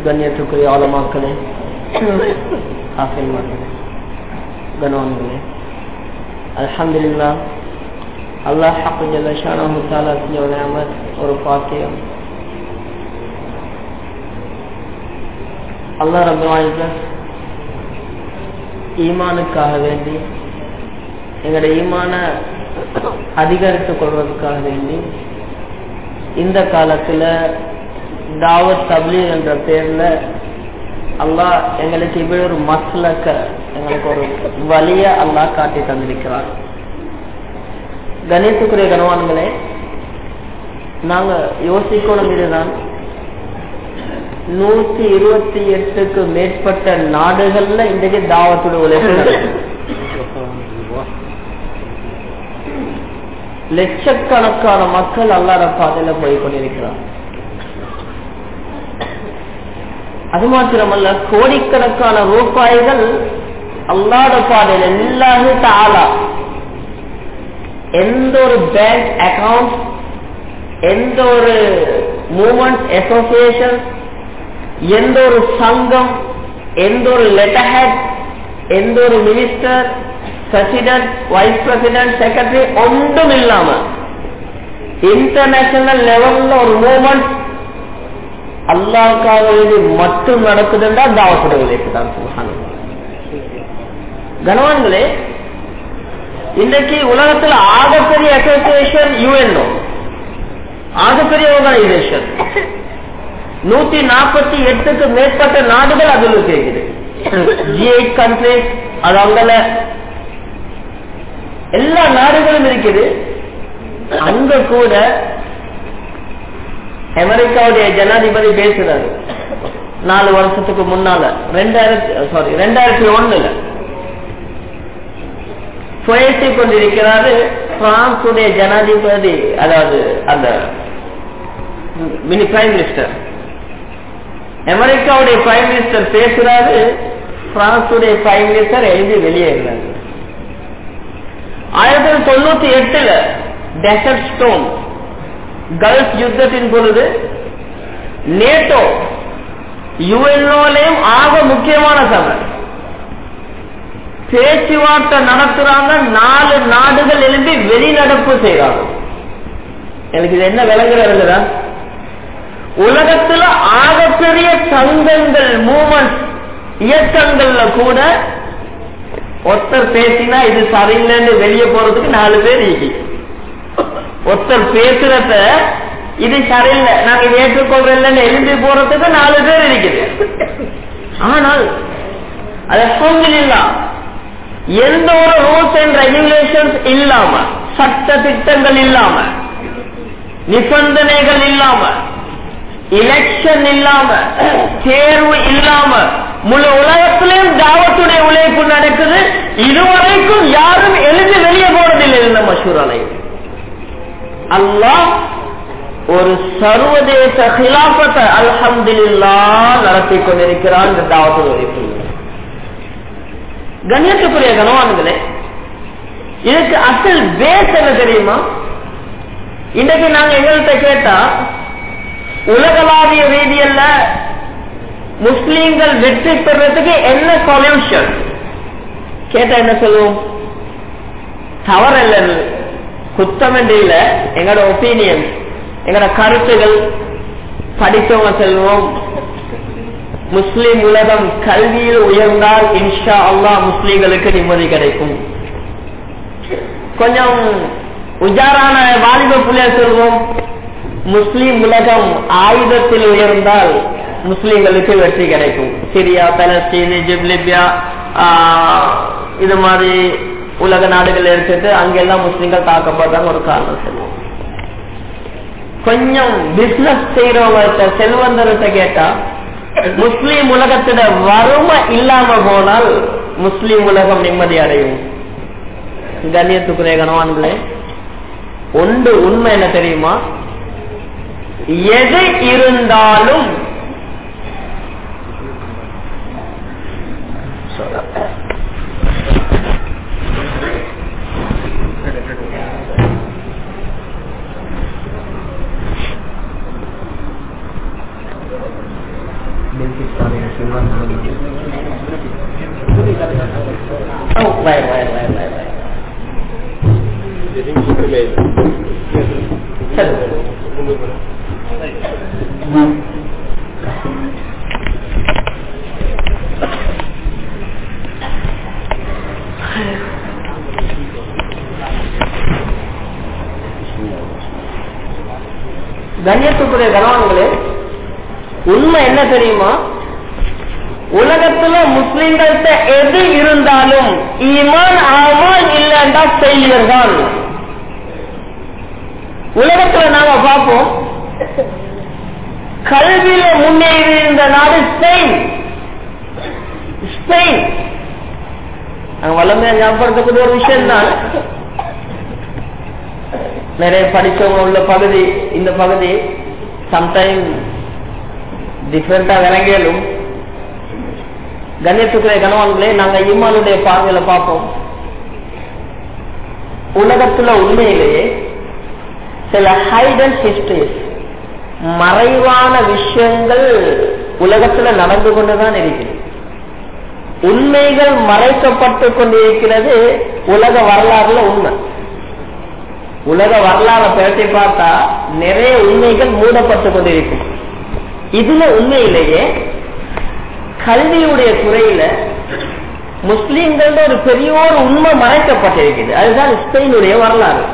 கண்ணியத்துக்குரிய ஆலமாக்களே ஆசிரியர்களே கனவான்களே அல்ஹம்துலில்லா அல்லாஹ் ஹக்கு ஜல்ல ஷானஹு தஆலா செஞ்ச ஒரு நியமத் ஒரு பாக்கியம் அல்லாஹ் ரப்பல் இஸ்ஸத் ஈமானுக்காக வேண்டி எங்களுடைய ஈமான அதிகரித்துக் கொள்வதற்காக வேண்டி இந்த காலத்துல தாவத் தப்லீக் என்ற பேர்ல அல்லாஹ் எங்களுக்கு இப்படி ஒரு மஸ்லக்க எங்களுக்கு ஒரு வழிய அல்லாஹ் காட்டி தந்திருக்கிறார் கணேசுக்குரிய கனவான்களே நாங்க யோசிக்கணும் இதுதான் நூத்தி இருபத்தி எட்டுக்கு மேற்பட்ட நாடுகள்ல இன்றைக்கு தாவத்துடைய உழைப்பு லட்சக்கணக்கான மக்கள் அல்லாத பாதையில போய் கொண்டிருக்கிறார் அது மாத்திரமல்ல கோடிக்கணக்கான ரூபாய்கள் அல்லாத பாதையில இல்லாது தாளா எந்த ஒரு பேங்க் அக்கவுண்ட் எந்த ஒரு மூமெண்ட் அசோசியேஷன் எந்த ஒரு சங்கம் எந்த ஒரு லெட்டர் ஹெட் எந்த ஒரு minister president vice president secretary ஒன்றும் இல்லாம இன்டர்நேஷனல் லெவல்ல ஒரு மூமெண்ட் அல்லாவுக்காக வேண்டி மட்டும் நடக்குதுன்றா தாவத்துடைய உழைப்பு தான் சுகானம் கனவான்களே இன்றைக்கு உலகத்தில் ஆகப்பெரிய அசோசியேஷன் யுஎன்ஓ ஆகப்பெரிய ஆர்கனைசேஷன் நூத்தி நாற்பத்தி எட்டுக்கு மேற்பட்ட நாடுகள் அதில் கேட்குது ஜி எயிட் கண்ட்ரிஸ் அது அங்கல எல்லா நாடுகளும் இருக்குது அங்க கூட அமெரிக்காவுடைய ஜனாதிபதி பேசுறாரு நாலு வருஷத்துக்கு முன்னால ரெண்டாயிரத்தி சாரி ரெண்டாயிரத்தி ஒண்ணுல பேசி கொண்டிருக்கிறாரு பிரான்சுடைய ஜனாதிபதி அதாவது அந்த மினி பிரைம் மினிஸ்டர் அமெரிக்காவுடைய பிரைம் மினிஸ்டர் பேசுறாரு பிரான்சுடைய பிரைம் மினிஸ்டர் எழுதி வெளியேறாரு ஆயிரத்தி தொள்ளாயிரத்தி தொண்ணூத்தி எட்டுல டெசர்ட் ஸ்டோன் கல்ஃப் யுத்தத்தின் பொழுது நேட்டோ யுஎன்ஓலையும் ஆக முக்கியமான சபை பேச்சுவார்த்தை நடத்துறாங்க நாலு நாடுகள் எழும்பி வெளிநடப்பு செய்யறாங்க எனக்கு இது என்ன விளங்குறதுதா உலகத்துல ஆகப்பெரிய சங்கங்கள் மூமெண்ட் இயக்கங்கள்ல கூட ஒருத்தர் பேசினா இது சரியில்லைன்னு வெளியே போறதுக்கு நாலு பேர் இருக்கு ஒருத்தர் பேசுறத இது சரியில்லை நாங்க இதை ஏற்றுக்கொள்றதில்லைன்னு எழுதி போறதுக்கு நாலு பேர் இருக்குது ஆனால் அது எந்த ஒரு ரூல்ஸ் அண்ட் ரெகுலேஷன்ஸ் இல்லாம சட்ட திட்டங்கள் இல்லாம நிபந்தனைகள் இல்லாம எலெக்ஷன் இல்லாம தேர்வு இல்லாம முழு உலகத்திலையும் தாவத்துடைய உழைப்பு நடக்குது இதுவரைக்கும் யாரும் எழுதி வெளியே போறதில்லை இந்த மஷூர் அலை அல்லாஹ் ஒரு சர்வதேச ஹிலாபத்தை அல்ஹம்துல்லா நடத்தி கொண்டிருக்கிறான் இந்த தாவத்து உழைப்பு கண்ணியத்துக்குரிய கனவான்களே இதுக்கு அசல் பேஸ் என்ன தெரியுமா இன்னைக்கு நாங்க எங்கள்கிட்ட கேட்டா உலகளாவிய ரீதியல்ல முஸ்லீம்கள் வெற்றி பெறதுக்கு என்ன சொல்யூஷன் கேட்டா என்ன சொல்லுவோம் தவறல்ல குத்தம் என்று இல்ல எங்களோட ஒப்பீனியன் எங்களோட கருத்துகள் படித்தவங்க செல்வோம் முஸ்லிம் உலகம் கல்வியில் உயர்ந்தால் இன்ஷா அல்லா முஸ்லீம்களுக்கு நிம்மதி கிடைக்கும் கொஞ்சம் உஜாரான வாலிப பிள்ளைய சொல்வோம் முஸ்லிம் உலகம் ஆயுதத்தில் உயர்ந்தால் முஸ்லிம்களுக்கு வெற்றி கிடைக்கும் சிரியா பலஸ்தீன் இஜிப்ட் லிபியா இது மாதிரி உலக நாடுகள் எடுத்துட்டு அங்கெல்லாம் முஸ்லிம்கள் தாக்கப்படுறாங்க ஒரு காரணம் சொல்லுவோம் கொஞ்சம் பிசினஸ் செய்யறவங்க செல்வந்தர்கிட்ட கேட்டா முஸ்லீம் உலகத்திட வறுமை இல்லாம போனால் முஸ்லீம் உலகம் நிம்மதி அடையும் கண்ணியத்துக்குரிய கணவான்களே ஒன்று உண்மை என்ன தெரியுமா எது இருந்தாலும் Oh, right, right, right, right, right. சரி. கண்ணியத்துக்குரிய கணவன்களே உண்மை என்ன தெரியுமா உலகத்துல முஸ்லிம்கள்ட்ட எது இருந்தாலும் ஈமான் ஆமான் இல்லைன்றா ஃபெயிலியர் தான் உலகத்துல நாங்க பார்ப்போம் கல்வியில முன்னேறி இருந்த நாடு ஸ்பெயின் ஸ்பெயின் அங்க வல்லமையா ஞாபகப்படுத்தக்கூடிய ஒரு விஷயம் தான் நிறைய படிச்சவங்க உள்ள பகுதி இந்த பகுதி சம்டைம் டிஃப்ரெண்டா விளங்கியலும் கண்ணியத்துக்குரிய கணவான்களே நாங்க இம்மானுடைய பார்வையில பார்ப்போம் உலகத்துல உண்மையிலேயே சில ஹைடன் ஹிஸ்டரிஸ் மறைவான விஷயங்கள் உலகத்துல நடந்து கொண்டுதான் இருக்கிறது உண்மைகள் மறைக்கப்பட்டு கொண்டிருக்கிறது உலக வரலாறுல உண்மை உலக வரலாறு பேசி பார்த்தா நிறைய உண்மைகள் மூடப்பட்டு கொண்டிருக்கும் இதுல உண்மையிலேயே கல்வியுடைய துறையில முஸ்லீம்களோட ஒரு பெரிய ஒரு உண்மை மறைக்கப்பட்டிருக்குது அதுதான் ஸ்பெயினுடைய வரலாறு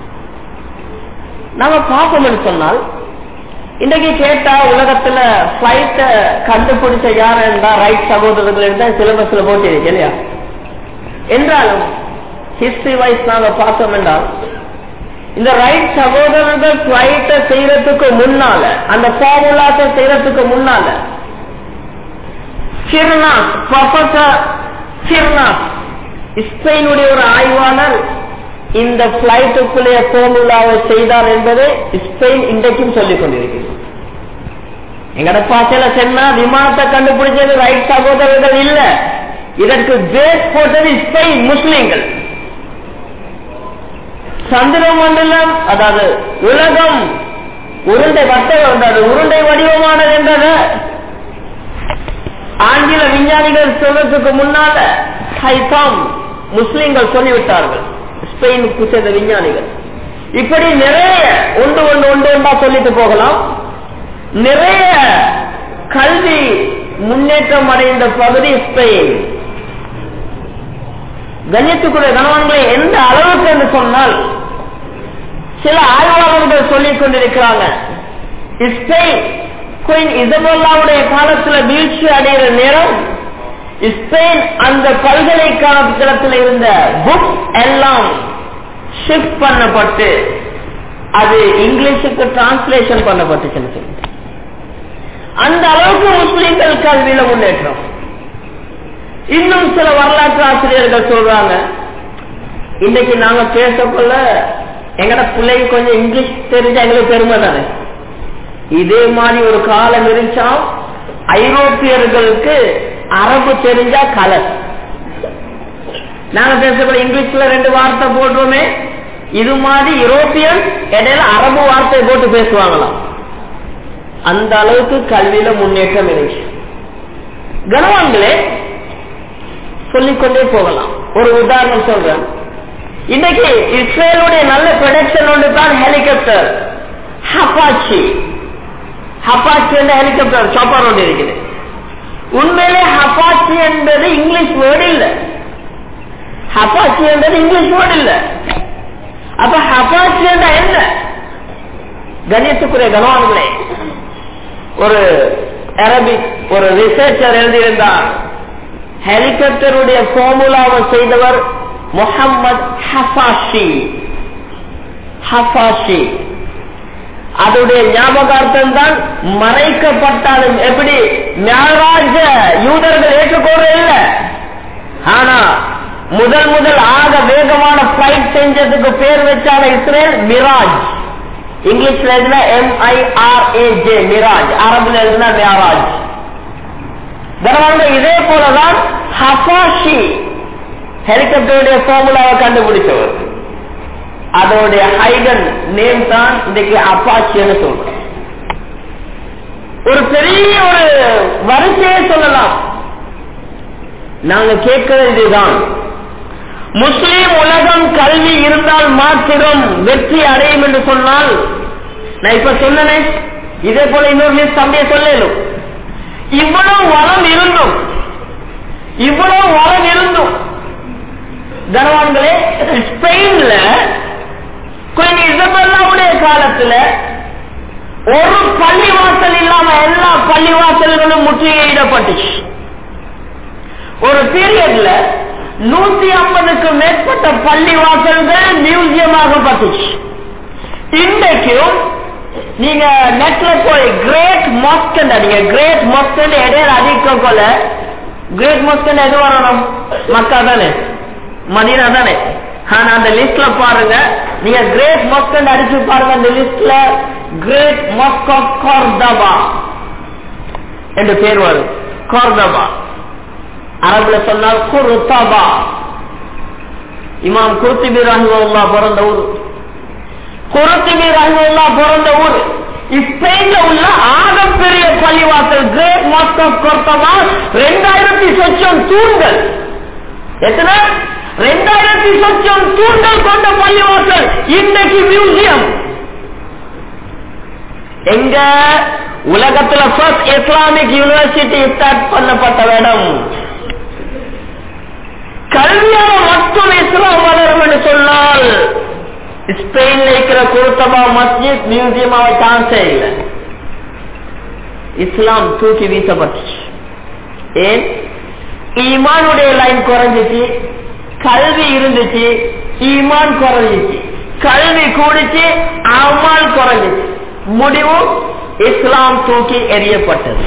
நாம பார்ப்போம்னு சொன்னால் இன்றைக்கு கேட்டா உலகத்துல பிளைட்ட கண்டுபிடிச்ச யார் இருந்தா ரைட் சகோதரர்கள் இருந்தா சிலபஸ்ல போட்டு இருக்கு இல்லையா என்றாலும் ஹிஸ்டரி வைஸ் நாங்க பார்த்தோம் என்றால் இந்த ரைட் சகோதரர்கள் பிளைட்ட செய்யறதுக்கு முன்னால அந்த ஃபார்முலாத்தை செய்யறதுக்கு முன்னால சிர்னாஸ் ப்ரொஃபசர் சிர்னாஸ் ஸ்பெயினுடைய ஒரு ஆய்வாளர் இந்த பிளைட்டுக்குள்ளே ஃபார்முலாவை செய்தார் என்பது ஸ்பெயின் இன்றைக்கும் சொல்லிக் கொண்டிருக்கிறது எங்கட பாசையில சென்னா விமானத்தை கண்டுபிடிச்சது ரைட் சகோதரர்கள் இல்ல இதற்கு பேஸ் போட்டது ஸ்பெயின் முஸ்லிம்கள் சந்திர மண்டலம் அதாவது உலகம் உருண்டை வட்ட அதாவது உருண்டை வடிவமானது என்றது ஆங்கில விஞ்ஞானிகள் சொல்றதுக்கு முன்னால ஹைசாம் முஸ்லிம்கள் சொல்லிவிட்டார்கள் ஸ்பெயினுக்கு சேர்ந்த விஞ்ஞானிகள் இப்படி நிறைய ஒன்று ஒன்று ஒன்று ஒன்றா சொல்லிட்டு போகலாம் நிறைய கல்வி முன்னேற்றம் அடைந்த பகுதி ஸ்பெயின் கண்ணியத்துக்குரிய கணவன்களை எந்த அளவுக்கு என்று சொன்னால் சில ஆய்வாளர்கள் சொல்லிக் கொண்டிருக்கிறாங்க ஸ்பெயின் குயின் இசபல்லாவுடைய காலத்துல வீழ்ச்சி அடைகிற நேரம் ஸ்பெயின் அந்த பல்கலைக்கழகத்தில் இருந்த புக் எல்லாம் ஷிஃப்ட் பண்ணப்பட்டு அது இங்கிலீஷுக்கு டிரான்ஸ்லேஷன் பண்ணப்பட்டுச்சு அந்த அளவுக்கு முஸ்லிம்கள் கல்வியில முன்னேற்றம் இன்னும் சில வரலாற்று ஆசிரியர்கள் சொல்றாங்க இன்னைக்கு நாங்க பேசக்குள்ள எங்கட பிள்ளைக்கு கொஞ்சம் இங்கிலீஷ் தெரிஞ்சா எங்களுக்கு பெருமை தானே இதே மாதிரி ஒரு காலம் இருந்துச்சா ஐரோப்பியர்களுக்கு அரபு தெரிஞ்சா கலர் நாங்க பேசக்கூடிய இங்கிலீஷ்ல ரெண்டு வார்த்தை போடுறோமே இது மாதிரி யூரோப்பியன் இடையில அரபு வார்த்தை போட்டு பேசுவாங்களாம் அந்த அளவுக்கு கல்வியில முன்னேற்றம் இருந்துச்சு கனவான்களே சொல்லிக்கொண்டே போகலாம் ஒரு உதாரணம் சொல்றேன் இன்னைக்கு இஸ்ரேலுடைய நல்ல ப்ரொடக்ஷன் ஒன்று தான் ஹெலிகாப்டர் ஹப்பாச்சி ஹப்பாச்சி என்ற ஹெலிகாப்டர் சாப்பார் ஒன்று இருக்குது உண்மையிலே ஹப்பாச்சி என்பது இங்கிலீஷ் வேர்டு இல்ல ஹப்பாச்சி என்பது இங்கிலீஷ் வேர்டு இல்ல அப்ப ஹப்பாச்சி என்ற என்ன கணியத்துக்குரிய கனவான்களே ஒரு அரபிக் ஒரு ரிசர்ச்சர் எழுதியிருந்தார் ஹெலிகாப்டருடைய ஃபார்முலாவை செய்தவர் முகம்மது ஹஃபாஷி ஹஃபாஷி அதோடைய ஞாபகார்த்தம் தான் மறைக்கப்பட்டாலும் எப்படி மேராஜ யூதர்கள் ஏற்றுக்கொள்ள இல்லை ஆனா முதல் முதல் ஆக வேகமான பிளைட் செஞ்சதுக்கு பேர் வச்சான இஸ்ரேல் மிராஜ் இங்கிலீஷ்ல எழுதினா எம்ஐஆர்ஏஜே மிராஜ் அரபுல எழுதினா மேராஜ் கனவாங்க இதே போலதான் ஹபாஷி ஹெலிகாப்டருடைய ஃபார்முலாவை கண்டுபிடிச்சவர் அதோடைய ஹைடன் நேம் தான் இன்னைக்கு அப்பாச்சின்னு சொல்றோம் ஒரு பெரிய ஒரு வரிசையை சொல்லலாம் நாங்க கேட்கிறது இதுதான் முஸ்லிம் உலகம் கல்வி இருந்தால் மாத்திரம் வெற்றி அடையும் என்று சொன்னால் நான் இப்ப சொன்னேன் இதே போல இன்னொரு லிஸ்ட் அப்படியே சொல்லலும் இவ்வளவு வளம் இருந்தும் இவ்வளவு வளம் இருந்தும் கனவான்களே ஸ்பெயின்ல குயின் இசபெல்லாவுடைய காலத்துல ஒரு பள்ளிவாசல் இல்லாம எல்லா பள்ளிவாசல்களும் முற்றுகையிடப்பட்டுச்சு ஒரு பீரியட்ல நூத்தி ஐம்பதுக்கு மேற்பட்ட பள்ளிவாசல்கள் மியூசியமாகப்பட்டுச்சு இன்றைக்கும் நீங்க நெட்ல போய் கிரேட் மாஸ்கன் அடிங்க கிரேட் மாஸ்கன் இடையில அதிக கொள்ள கிரேட் மாஸ்கன் எது வரணும் மக்கா தானே மதீனா தானே ஆனா அந்த லிஸ்ட்ல பாருங்க நீங்க கிரேட் மாஸ்கன் அடிச்சு பாருங்க அந்த லிஸ்ட்ல கிரேட் மாஸ்க் ஆஃப் கார்தபா என்று பேர் வரும் கார்தபா அரபுல சொன்னால் குருத்தபா இமாம் குருத்திபி ரஹிமுல்லா பிறந்த ஊர் குருத்திபி ரஹிமுல்லா பிறந்த ஊர் ஸ்பெயின்ல உள்ள ஆகப்பெரிய பள்ளிவாசல் கிரேட் மாஸ்க் ஆஃப் குர்தபா ரெண்டாயிரத்தி சொச்சம் தூண்கள் எத்தனை ரெண்டாயிரத்தி சொச்சம் தூண்கள் கொண்ட பள்ளிவாசல் இன்னைக்கு மியூசியம் எங்க உலகத்துல ஃபர்ஸ்ட் இஸ்லாமிக் யூனிவர்சிட்டி ஸ்டார்ட் பண்ணப்பட்ட இடம் கல்வியால மட்டும் இஸ்லாம் வளரும் என்று சொன்னால் ஸ்பெயின்ல இருக்கிற குருத்தபா மஸ்ஜித் மியூசியமாவை சான்ஸே இல்லை இஸ்லாம் தூக்கி வீசப்பட்டுச்சு ஏன் ஈமானுடைய லைன் குறைஞ்சிச்சு கல்வி இருந்துச்சு ஈமான் குறைஞ்சிச்சு கல்வி கூடிச்சு அமால் குறைஞ்சிச்சு முடிவு இஸ்லாம் தூக்கி எறியப்பட்டது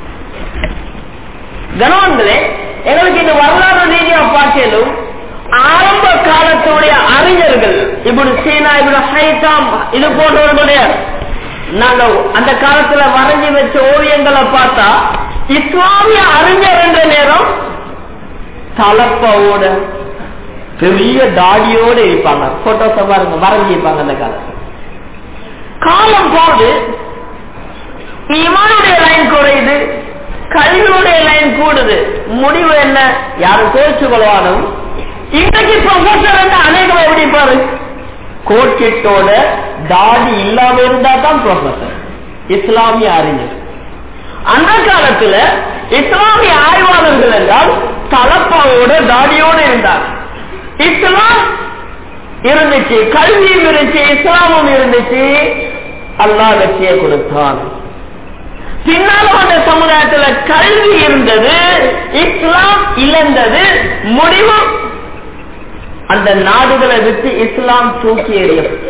கனவான்களே எங்களுக்கு இந்த வரலாறு ரீதியா பார்க்கலும் ஆரம்ப காலத்துடைய அறிஞர்கள் இப்படி சீனா இப்படி ஹைதாம் இது போன்றவர்களுடைய நாங்க அந்த காலத்துல வரைஞ்சி வச்ச ஓவியங்களை பார்த்தா இஸ்லாமிய அறிஞர் என்ற நேரம் தலப்பாவோட பெரிய தாடியோட இருப்பாங்க போட்டோஸ பாருங்க வரைஞ்சி இருப்பாங்க அந்த காலத்துல காலம் போது இமானுடைய லைன் குறையுது கல்வியுடைய லைன் கூடுது முடிவு என்ன யாரும் கோச்சு கொள்வானும் இன்றைக்கு ப்ரொஃபசர் அநேகம் எப்படி பாரு கோட்கிட்டோட தாடி இல்லாம இருந்தா தான் ப்ரொஃபசர் இஸ்லாமிய அறிஞர் அந்த காலத்துல இஸ்லாமிய ஆய்வாளர்கள் என்றால் தலப்பாவோட தாடியோட இருந்தார் இஸ்லாம் இருந்துச்சு கல்வியும் இருந்துச்சு இஸ்லாமும் இருந்துச்சு அல்லா வெற்றியை கொடுத்தான் பின்னால் வந்த சமுதாயத்துல கல்வி இருந்தது இஸ்லாம் இழந்தது முடிவு அந்த நாடுகளை விட்டு இஸ்லாம் தூக்கி எறியப்பட்டது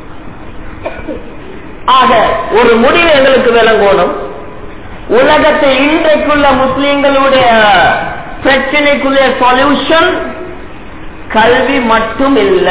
ஆக ஒரு முடிவு எங்களுக்கு விளங்கணும் உலகத்தை இன்றைக்குள்ள முஸ்லிம்களுடைய பிரச்சனைக்குள்ள சொல்யூஷன் கல்வி மட்டும் இல்ல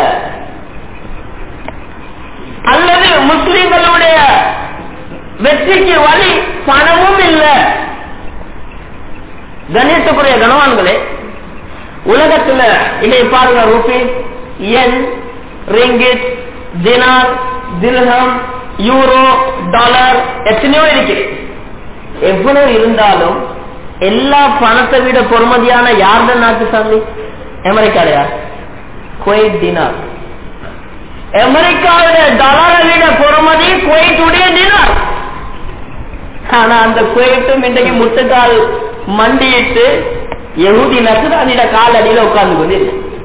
அல்லது முஸ்லிம்களுடைய வெற்றிக்கு வழி பணமும் இல்ல கணித்துக்குரிய கனவான்களே உலகத்துல இன்னைக்கு பாருங்க rupee yen ringgit dinar dirham euro dollar எத்தனையோ இருக்கு எவ்வளவு இருந்தாலும் எல்லா பணத்தை விட பொறுமதியான யார்த நாட்டு சந்தி அமெரிக்காலையா குவைத் தினார் அமெரிக்காவுடைய டாலரை விட பொறுமதி குவைத்துடைய தினார் ஆனா அந்த குவைட்டும் இன்றைக்கு முட்டுக்கால் மண்டியிட்டு எகுதி நசுரானிட கால் அடியில உட்கார்ந்து கொண்டு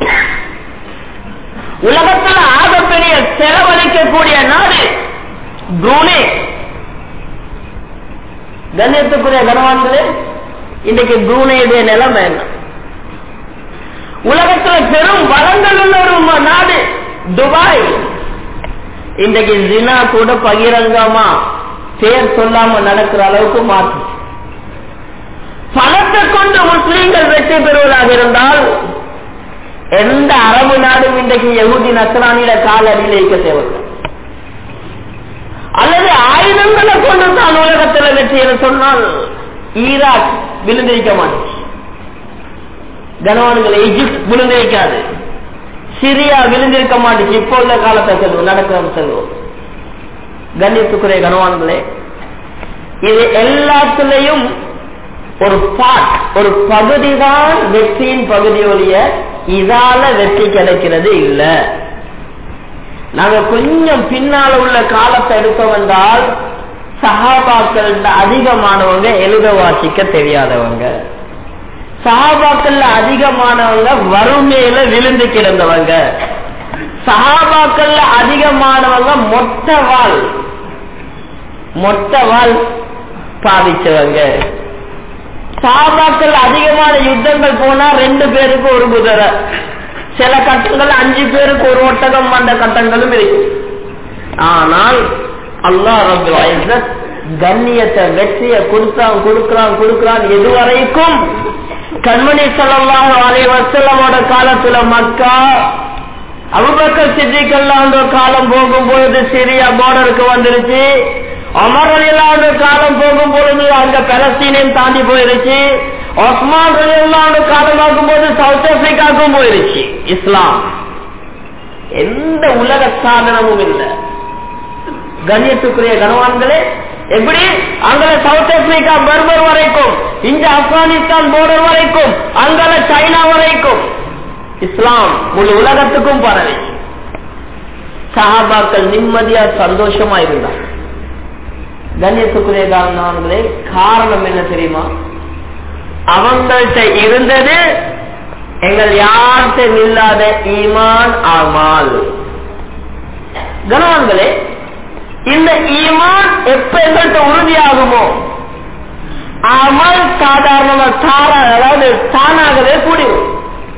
உலகத்துல ஆகப்பெரிய செலவழிக்கக்கூடிய நாடு புரூனே கண்ணியத்துக்குரிய கனவான்களே இன்னைக்கு புரூனேயுடைய நிலைமை என்ன உலகத்துல பெரும் வளங்கள் உள்ள ஒரு நாடு துபாய் இன்றைக்கு ஜினா கூட பகிரங்கமா பேர் சொல்லாம நடக்கிற அளவுக்கு மாற்று பணத்தை கொண்டு முஸ்லீம்கள் வெற்றி பெறுவதாக இருந்தால் எந்த அரபு நாடும் இன்றைக்கு எகுதி நசரானியில கால் அடியில் வைக்க தேவையில்லை அல்லது ஆயுதங்களை கொண்டு தான் உலகத்தில் வெற்றி என்று சொன்னால் ஈராக் விழுந்திருக்க மாட்டேன் கனவான்கள் எகிப்த் விழுந்திருக்காது சிரியா விழுந்திருக்க மாட்டேச்சு இப்போ உள்ள காலத்தை செல்வோம் நடக்கிற செல்வோம் கண்ணியத்துக்குரிய கனவான்களே இது எல்லாத்துலயும் ஒரு பாட் ஒரு பகுதி தான் வெற்றியின் பகுதி ஒழிய இதால வெற்றி கிடைக்கிறது இல்ல நாங்க கொஞ்சம் பின்னால உள்ள காலத்தை எடுத்தோம் என்றால் சகாபாக்கள் அதிகமானவங்க எழுத வாசிக்க தெரியாதவங்க சகாபாக்கள்ல அதிகமானவங்க வறுமையில விழுந்து கிடந்தவங்க சகாபாக்கள்ல அதிகமானவங்க மொத்த வாழ் மொத்த வாழ் பாதிச்சவங்க சாபாக்கள் அதிகமான யுத்தங்கள் போனா ரெண்டு பேருக்கு ஒரு குதிரை சில கட்டங்கள் அஞ்சு பேருக்கு ஒரு ஒட்டகம் வந்த கட்டங்களும் இருக்கு ஆனால் அல்லாஹ் ரபுல் கண்ணியத்தை வெற்றியை கொடுத்தான் கொடுக்கிறான் கொடுக்கிறான் எதுவரைக்கும் கண்மணி சொல்லலாம் அலை வசலமோட காலத்துல மக்கா அபுபக்கர் சித்திக்கெல்லாம் காலம் போகும்பொழுது சிரியா பார்டருக்கு வந்துருச்சு அமர் அலிலாண்டு காலம் போகும் பொழுது அங்க பலஸ்தீனையும் தாண்டி போயிருச்சு ஒஸ்மான் அலிலாண்டு காலம் ஆகும்போது சவுத் ஆப்பிரிக்காவுக்கும் போயிருச்சு இஸ்லாம் எந்த உலக சாதனமும் இல்லை கண்ணியத்துக்குரிய கனவான்களே எப்படி அங்க சவுத் ஆப்பிரிக்கா பர்பர் வரைக்கும் இங்க ஆப்கானிஸ்தான் போர்டர் வரைக்கும் அங்க சைனா வரைக்கும் இஸ்லாம் முழு உலகத்துக்கும் பரவி சஹாபாக்கள் நிம்மதியா சந்தோஷமா இருந்தாங்க கண்ணியத்துக்குரிய காரணங்களே காரணம் என்ன தெரியுமா அவங்கள்ட்ட இருந்தது எங்கள் யார்கிட்ட இல்லாத ஈமான் ஆமால் கனவான்களே இந்த ஈமான் எப்ப எங்கள்கிட்ட உறுதியாகுமோ அமல் சாதாரணமா தாரா அதாவது தானாகவே கூடிடும்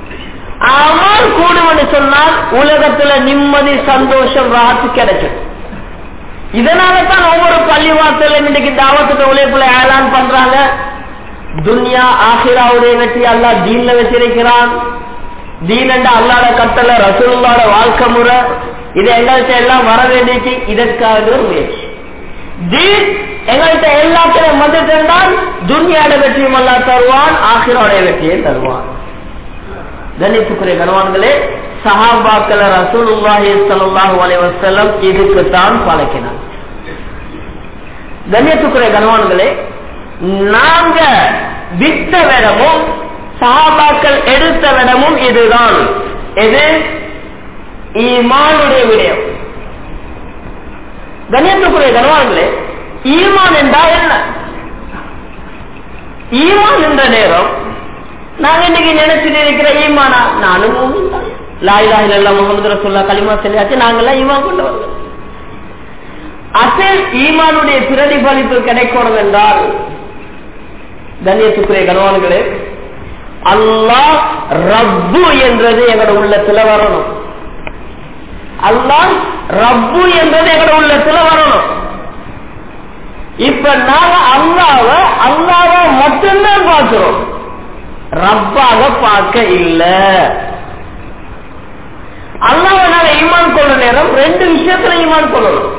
அமல் கூடும்னு சொன்னால் உலகத்துல நிம்மதி சந்தோஷம் ராத்து கிடைக்கும் இதனால தான் ஒவ்வொரு பள்ளிவாசல இன்னைக்கு தாவத்துக்கு உழைப்புல ஏலான் பண்றாங்க துன்யா ஆசிராவுடைய வெற்றி அல்லா தீன்ல வச்சிருக்கிறான் தீன் என்ற அல்லாட கட்டளை ரசூலுல்லாட வாழ்க்கை முறை இது எங்கள்கிட்ட எல்லாம் வர வேண்டியது இதற்காக ஒரு முயற்சி தீன் எங்கள்கிட்ட எல்லாத்திலும் வந்து தந்தால் துன்யாட வெற்றியும் அல்லா தருவான் ஆசிரோட வெற்றியை தருவான் கணிப்புக்குரிய கனவான்களே சஹாபாக்கள ரசூலுல்லாஹி ஸல்லல்லாஹு அலைஹி வஸல்லம் இதுக்கு தான் பழக்கினார் கண்ணியத்துக்குரிய கனவான்களே நாங்க விட்ட விடமும் சஹாபாக்கள் எடுத்த விடமும் இதுதான் எது ஈமானுடைய விடயம் கண்ணியத்துக்குரிய கனவான்களே ஈமான் என்றால் என்ன ஈமான் என்ற நேரம் நாங்க இன்னைக்கு நினைச்சிட்டு இருக்கிற ஈமானா நானும் லாயிலா இல்ல முகமது ரசூல்லா களிமா சொல்லியாச்சு நாங்கெல்லாம் ஈமான் கொண்டு வந்தோம் அசல் ஈமானுடைய பிரதிபலிப்பு கிடைக்கணும் என்றால் கண்ணியத்துக்குரிய கனவான்களே அல்லாஹ் ரப்பு என்றது எங்களோட உள்ளத்துல வரணும் அல்லாஹ் ரப்பு என்றது எங்களோட உள்ளத்துல வரணும் இப்ப நாங்க அல்லாவ அல்லாவ மட்டும்தான் பார்க்கிறோம் ரப்பாக பார்க்க இல்ல அல்லாவை நாங்க ஈமான் கொள்ள நேரம் ரெண்டு விஷயத்துல ஈமான் கொள்ளணும்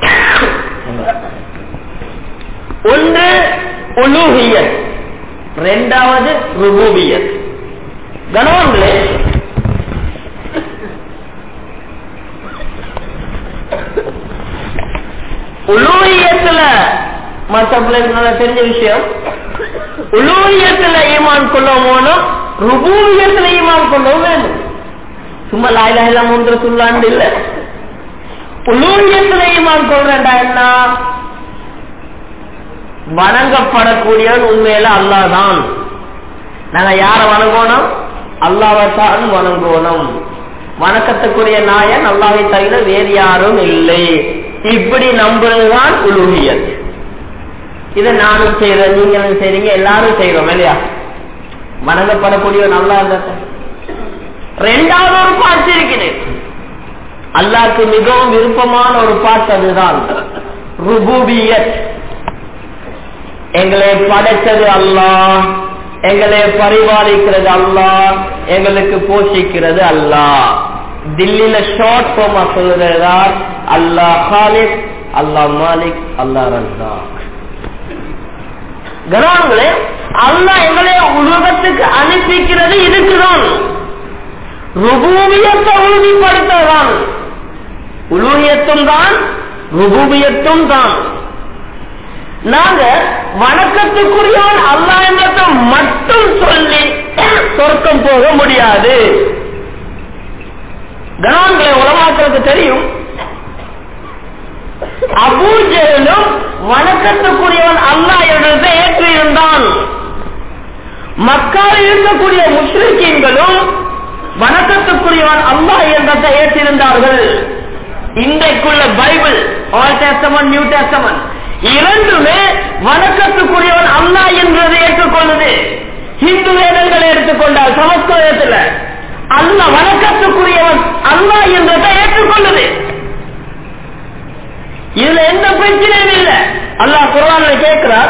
ஒன்று உலூகியத் ரெண்டாவது ருபூபியத் கனவான்களே உலூகியத்துல மற்ற பிள்ளைங்களுக்கு தெரிஞ்ச விஷயம் உலூரியத்துல ஈமான் கொள்ளவும் ருபூரியத்துல ஈமான் கொள்ளவும் வேணும் சும்மா லாயிலா எல்லாம் ஒன்று சொல்லாண்டு இல்ல உலூரியத்துல ஈமான் கொள்றா என்ன வணங்கப்படக்கூடியவன் உண்மையில அல்லாதான் நாங்க யார வணங்கணும் அல்லாவத்தான் வணங்கணும் வணக்கத்துக்குரிய நாயன் அல்லாவை தவிர வேறு யாரும் இல்லை இப்படி நம்புறதுதான் உலூகியத் இதை நானும் செய்யறேன் நீங்களும் செய்றீங்க எல்லாரும் செய்யறோம் இல்லையா வணங்கப்படக்கூடிய நல்லா இருந்த ரெண்டாவது ஒரு பாட்டு இருக்குது அல்லாக்கு மிகவும் விருப்பமான ஒரு பாட்டு அதுதான் ருபூபியத் எங்களை படைச்சது அல்லாஹ் எங்களை பரிபாலிக்கிறது அல்லாஹ் எங்களுக்கு போஷிக்கிறது அல்லாஹ் தில்லியில ஷார்ட் ஃபார்மா சொல்லுறதா அல்லாஹ் ஹாலிக் அல்லாஹ் மாலிக் அல்லாஹ் ரஸ்தாக் கனவான்களே அல்லா எங்களை உலகத்துக்கு அனுப்பிக்கிறது இதுக்குதான் ருபூபியத்தை உறுதிப்படுத்ததான் உலூகியத்தும் தான் ருபூபியத்தும் தான் நாங்க வணக்கத்துக்குரியவன் அல்லா என்றதை மட்டும் சொல்லி சொர்க்கம் போக முடியாது கணவன்களை உலமாக்களுக்கு தெரியும் அபூஜலும் வணக்கத்துக்குரியவன் அல்லா என்றதை ஏற்று இருந்தான் மக்கள் இருக்கக்கூடிய முஸ்லிம்களும் வணக்கத்துக்குரியவன் அல்லா என்றதை ஏற்றிருந்தார்கள் இன்றைக்குள்ள Bible old testament new testament இரண்டுமே வணக்கத்துக்குரியவன் அல்லா என்றதை ஏற்றுக்கொள்ளுது ஹிந்து வேதங்களை எடுத்துக்கொண்டால் சமஸ்கிருதத்தில் அல்ல வணக்கத்துக்குரியவன் அல்லா என்றதை ஏற்றுக்கொள்ளுது இதுல எந்த பிரச்சனையும் இல்லை அல்லாஹ் குரான்ல கேட்கிறார்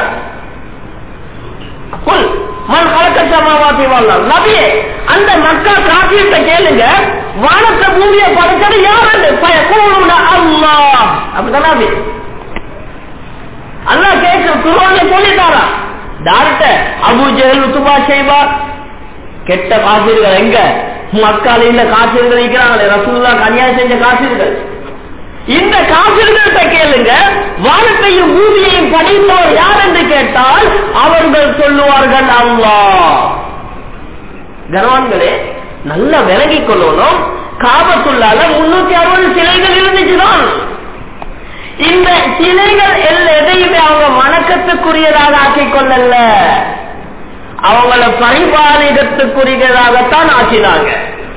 குல் மண் கலக்க சமாவாத்தி வாழ்நாள் நபியே அந்த மக்கள் காப்பீட்ட கேளுங்க வானத்தை பூமியை படைச்சது யாரு பயக்கூட அல்லா அப்படிதான் நபி அல்லா கேட்கிற குரான சொல்லிட்டாரா டாக்ட அபு ஜெயல் உத்துபா செய்வா கெட்ட காப்பீர்கள் எங்க மக்கள் இந்த காப்பீர்கள் இருக்கிறாங்களே ரசூல்லா கன்னியாயம் செஞ்ச காப்பீர்கள் இந்த காப்பிர்கள்ட்ட கேளுங்க வானத்தையும் பூமியையும் படைத்தவர் யார் என்று கேட்டால் அவர்கள் சொல்லுவார்கள் அல்லா கர்வான்களே நல்லா விளங்கிக் கொள்ளணும் காபத்துள்ளால முன்னூத்தி அறுபது சிலைகள் இருந்துச்சுதான் இந்த சிலைகள் எதையுமே அவங்க வணக்கத்துக்குரியதாக ஆக்கிக் கொள்ளல அவங்கள பரிபாலிகத்துக்குரியதாகத்தான் ஆக்கினாங்க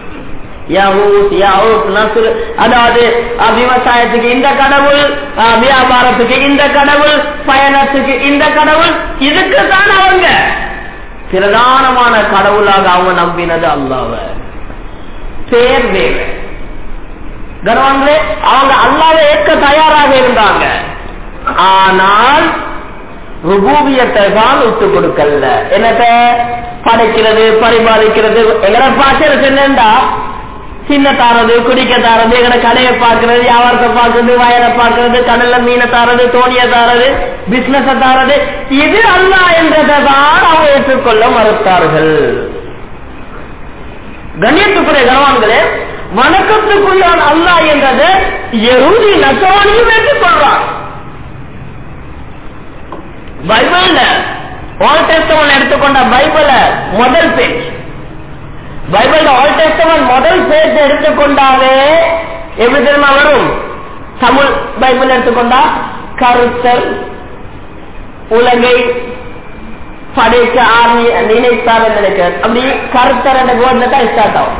அதாவது விவசாயத்துக்கு இந்த கடவுள் வியாபாரத்துக்கு இந்த கடவுள் பயணத்துக்கு இந்த கடவுள் இதுக்கு தான் அவங்க பிரதானமான கடவுளாக அவங்க நம்பினது அல்லாவ பேர் வேறு கர்வாங்களே அவங்க அல்லாவை ஏற்க தயாராக இருந்தாங்க ஆனால் ருபூபியத்தை தான் விட்டு கொடுக்கல என்னத்த படைக்கிறது பரிபாலிக்கிறது எங்களை பாய்ச்சல் என்னண்டா சின்ன தாரது குடிக்க தாரது எங்களை கடையை பார்க்கறது வியாபாரத்தை பார்க்கறது வயலை பார்க்கறது கடல்ல மீனை தாரது தோணிய தாரது பிசினஸ் தாரது இது அல்ல என்றதை தான் அவங்க ஏற்றுக்கொள்ள மறுத்தார்கள் கண்ணியத்துக்குரிய கனவான்களே வணக்கத்துக்குள்ளான் அல்லா என்றது எருதி நசவானியும் ஏற்றுக்கொள்றான் பைபிள்ல ஓல் டெஸ்டமன் எடுத்துக்கொண்ட பைபிள முதல் பேஜ் பைபிள் ஆல் டெஸ்டமன் முதல் பேஜ் எடுத்துக்கொண்டாலே எப்படி தெரியுமா வரும் தமிழ் பைபிள் எடுத்துக்கொண்டா கருத்தல் உலகை படைக்க ஆர்மி நினைத்தார் நினைக்க அப்படி கருத்தர் என்ற வேர்ட்ல தான் ஸ்டார்ட் ஆகும்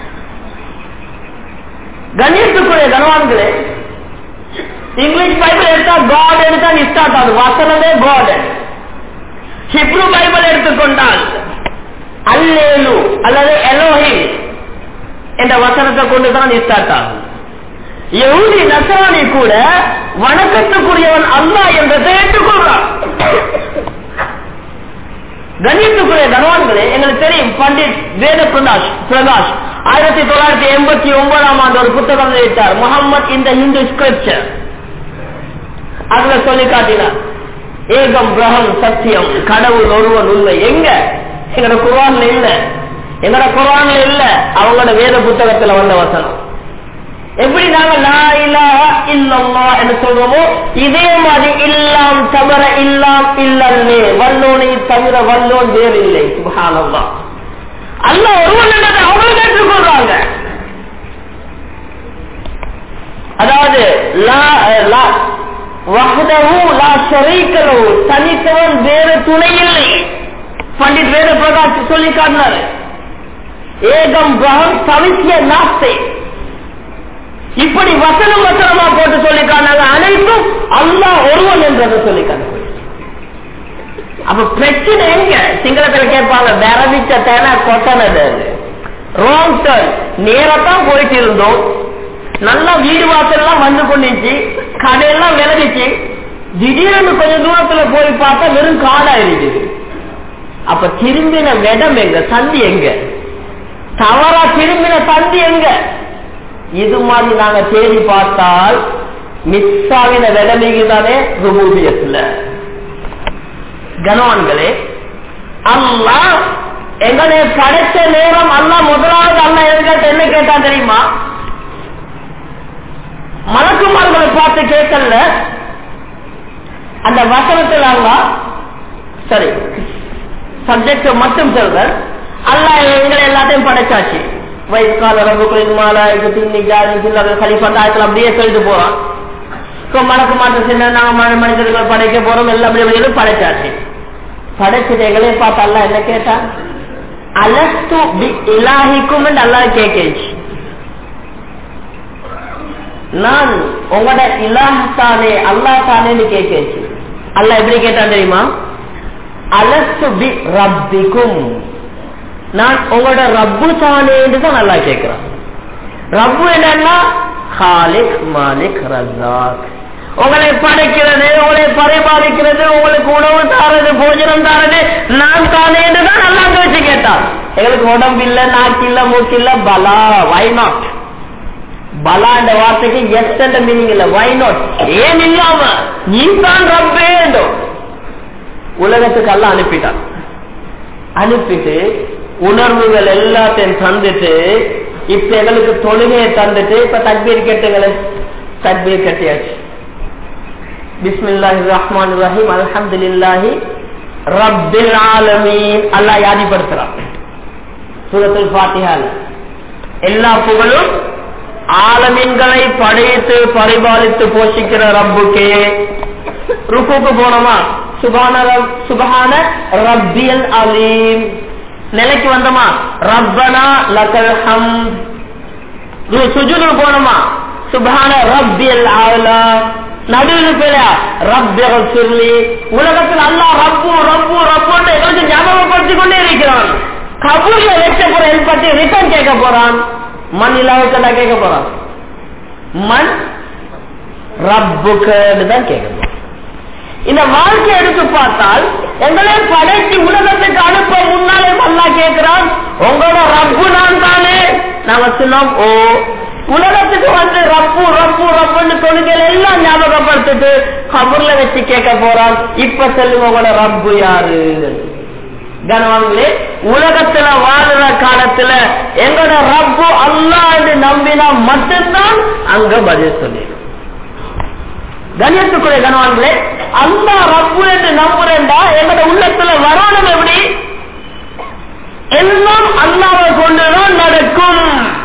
கண்ணியத்துக்குரிய கனவான்களே இங்கிலீஷ் பைபிள் எடுத்தா காட் எடுத்தா ஸ்டார்ட் ஆகுது வசனமே காட் ஹிப்ரு பைபிள் எடுத்துக்கொண்டால் அல்லேலு அல்லது எலோஹிம் என்ற வசனத்தை கொண்டு தான் ஸ்டார்ட் ஆகும் யகுதி நசராணி கூட வணக்கத்துக்குரியவன் அல்லா என்றதை ஏற்றுக்கொள்றான் கணித்துக்குரிய கனவான்களே எங்களுக்கு தெரியும் பண்டிட் வேத பிரகாஷ் பிரகாஷ் ஆயிரத்தி தொள்ளாயிரத்தி எண்பத்தி ஒன்பதாம் ஆண்டு ஒரு புத்தகம் வெளியிட்டார் முகமது இந்த ஹிந்து ஸ்கிரிப்சர் அதுல சொல்லி காட்டினார் ஏகம் பிரகம் சத்தியம் கடவுள் ஒருவன் உண்மை எங்க எங்கட குரான்ல இல்ல எங்கட குரான்ல இல்ல அவங்களோட வேத புத்தகத்துல வந்த வசனம் எப்படி நாங்க லா இலாஹ இல்லல்லா என்று சொல்றோமோ இதே மாதிரி இல்லாம் தவிர இல்லாம் இல்லல்லே வல்லோனை தவிர வல்லோன் வேறு இல்லை சுபஹானல்லா அல்ல ஒருவன் என்றதை அவங்க ஏற்றுக்கொள்றாங்க அதாவது லா லா வஹதஹு லா ஷரீக லஹு தனித்தவன் வேறு துணை இல்லை பண்டிட் வேத பிரகாஷ் சொல்லி காட்டினாரு ஏகம் பிரகம் சவிசிய நாஸ்தே இப்படி வசனம் வசனமா போட்டு சொல்லி காட்டினாங்க அனைத்தும் அல்லாஹ் ஒருவன் என்றதை சொல்லி காட்டினாங்க அப்ப பிரச்சனை எங்க சிங்களத்துல கேட்பாங்க விரவிச்ச தேன கொட்டனது ராங் டர்ன் நேரத்தான் போயிட்டு இருந்தோம் நல்லா வீடு வாசல் எல்லாம் வந்து கொண்டுச்சு கடையெல்லாம் விளைவிச்சு திடீர்னு கொஞ்சம் தூரத்துல போய் பார்த்தா வெறும் காடா இருக்குது அப்ப திரும்பின இடம் எங்க சந்தி எங்க தவறா திரும்பின சந்தி எங்க இது மாதிரி நாங்க தேடி பார்த்தால் மிஸ் ஆகின விடமைக்கு தானே ருபூபியத்துல கனவான்களே அல்லா எங்களை படைச்ச நேரம் அல்லா முதலாவது அல்லா எங்கிட்ட என்ன கேட்டா தெரியுமா மலக்குமார்களை பார்த்து கேட்கல அந்த வசனத்தில் அல்லா சரி சப்ஜெக்ட் மட்டும் சொல்ற அல்லாஹ் எங்களை எல்லாத்தையும் படைச்சாச்சு வயசுக்கால ரபுக்களின் மாலாய்க்கு திண்ணி ஜாதி சில்லறை கலிஃபா அப்படியே சொல்லிட்டு போறான் மணக்க மாற்றம் சின்ன நாங்க மனிதர்கள் படைக்க போறோம் எல்லாம் அப்படி படைச்சாச்சு படைச்சது எங்களே பார்த்து அல்ல என்ன கேட்டான் அலஸ்து பி இலாஹிக்கும் அல்லா கேக்கேச்சு நான் உங்களோட இலாஹ் தானே அல்லா தானேன்னு கேக்கேச்சு அல்ல எப்படி கேட்டான் தெரியுமா அலஸ்து பி ரப்பிக்கும் நான் உங்களோட ரப்பு தானேன்னு தான் நல்லா கேட்கிறான் ரப்பு என்னன்னா ஹாலிக் மாலிக் ரஜாக் உங்களை படைக்கிறது உங்களை பரிபாலிக்கிறது உங்களுக்கு உணவு தாரது போஜனம் தாரது நான் தானே என்றுதான் நல்லா வச்சு கேட்டான் எங்களுக்கு உடம்பு இல்ல நாக்கு இல்ல மூக்கு இல்ல பலா வை நாட் பலா என்ற வார்த்தைக்கு எஸ் என்ற மீனிங் இல்ல வை நாட் ஏன் இல்லாம நீ தான் ரப்பே உலகத்துக்கு எல்லாம் அனுப்பிட்டான் அனுப்பிட்டு உணர்வுகள் எல்லாத்தையும் தந்துட்டு இப்ப எங்களுக்கு தொழுகையை தந்துட்டு இப்ப தக்பீர் கேட்டுங்களே தக்பீர் கட்டியாச்சு பிஸ்மில்லாஹி ரஹ்மான் ரஹீம் அல்ஹம்துலில்லாஹி ரப்பில் ஆலமீன் அல்லாஹ் யாதிப்படுத்துறான் சூரத்துல் ஃபாத்திஹால எல்லா புகழும் ஆலமீன்களை படைத்து பரிபாலித்து போஷிக்கிற ரப்புக்கே ருக்குக்கு போனோமா சுபான சுபஹான ரப்பியல் அலீம் நிலைக்கு வந்தோமா ரப்பனா லக்கல் ஹம் சுஜுது போனோமா சுபான ரப்பியல் ஆலா நடுவில் பேரா ரப்பியல் சொல்லி உலகத்தில் அல்லா ரப்பு ரப்பு ரப்பு எங்களுக்கு ஞாபகப்படுத்திக் கொண்டே இருக்கிறான் கபூர்ல வைக்க போற பற்றி ரிட்டர்ன் கேட்க போறான் மண் இல்லாவுக்கு கேட்க போறான் மண் ரப்புக்கு தான் கேட்க போறான் இந்த வாழ்க்கை எடுத்து பார்த்தால் எங்களை படைத்து உலகத்துக்கு அனுப்ப முன்னாலே அல்லா கேட்கிறான் உங்களோட ரப்பு நான் தானே நாம சொன்னோம் ஓ உலகத்துக்கு வந்து ரப்பு ரப்பு ரப்புன்னு தொழுகையில எல்லாம் ஞாபகப்படுத்திட்டு கபூர்ல வச்சு கேட்க போறான் இப்ப சொல்லுங்க உங்களோட ரப்பு யாரு கனவாங்களே உலகத்துல வாழுற காலத்துல எங்களோட ரப்பு அல்லா என்று நம்பினா மட்டும்தான் அங்க பதில் சொல்லிடும் கணியத்துக்குரிய கனவான்களே அல்லா ரப்பு என்று நம்புறேன்டா எங்களோட உள்ளத்துல வரணும் எப்படி எல்லாம் அல்லாவை கொண்டுதான் நடக்கும்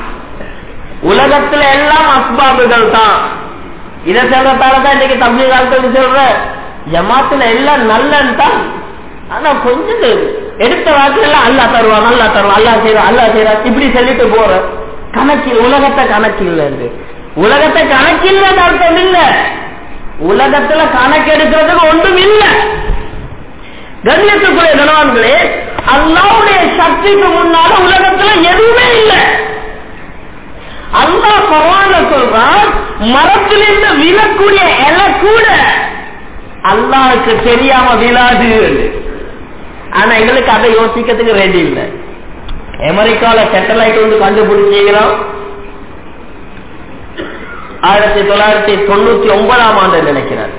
உலகத்துல எல்லாம் அஸ்பாபுகள் தான் இதை சொல்றதால தான் இன்னைக்கு தம்பி காலத்துக்கு சொல்ற ஜமாத்துல எல்லாம் நல்லன்னு தான் ஆனா கொஞ்சம் எடுத்த வாக்குல அல்லா தருவான் அல்லா தருவான் அல்லா செய்வான் அல்லா செய்வான் இப்படி சொல்லிட்டு போற கணக்கில் உலகத்தை கணக்கில் உலகத்தை கணக்கில் அர்த்தம் இல்ல உலகத்துல கணக்கெடுக்கிறதுக்கு ஒன்றும் இல்ல கண்ணியத்துக்குரிய கணவான்களே அல்லாவுடைய சக்திக்கு முன்னால உலகத்துல எதுவுமே இல்லை அல்லா பரவான சொல்றான் மரத்திலிருந்து விழக்கூடிய இலை கூட அல்லாவுக்கு தெரியாம விழாது ஆனா எங்களுக்கு அதை யோசிக்கிறதுக்கு ரெடி இல்லை அமெரிக்கால சேட்டலைட் வந்து கண்டுபிடிச்சிக்கிறோம் ஆயிரத்தி தொள்ளாயிரத்தி தொண்ணூத்தி ஒன்பதாம் ஆண்டு நினைக்கிறார்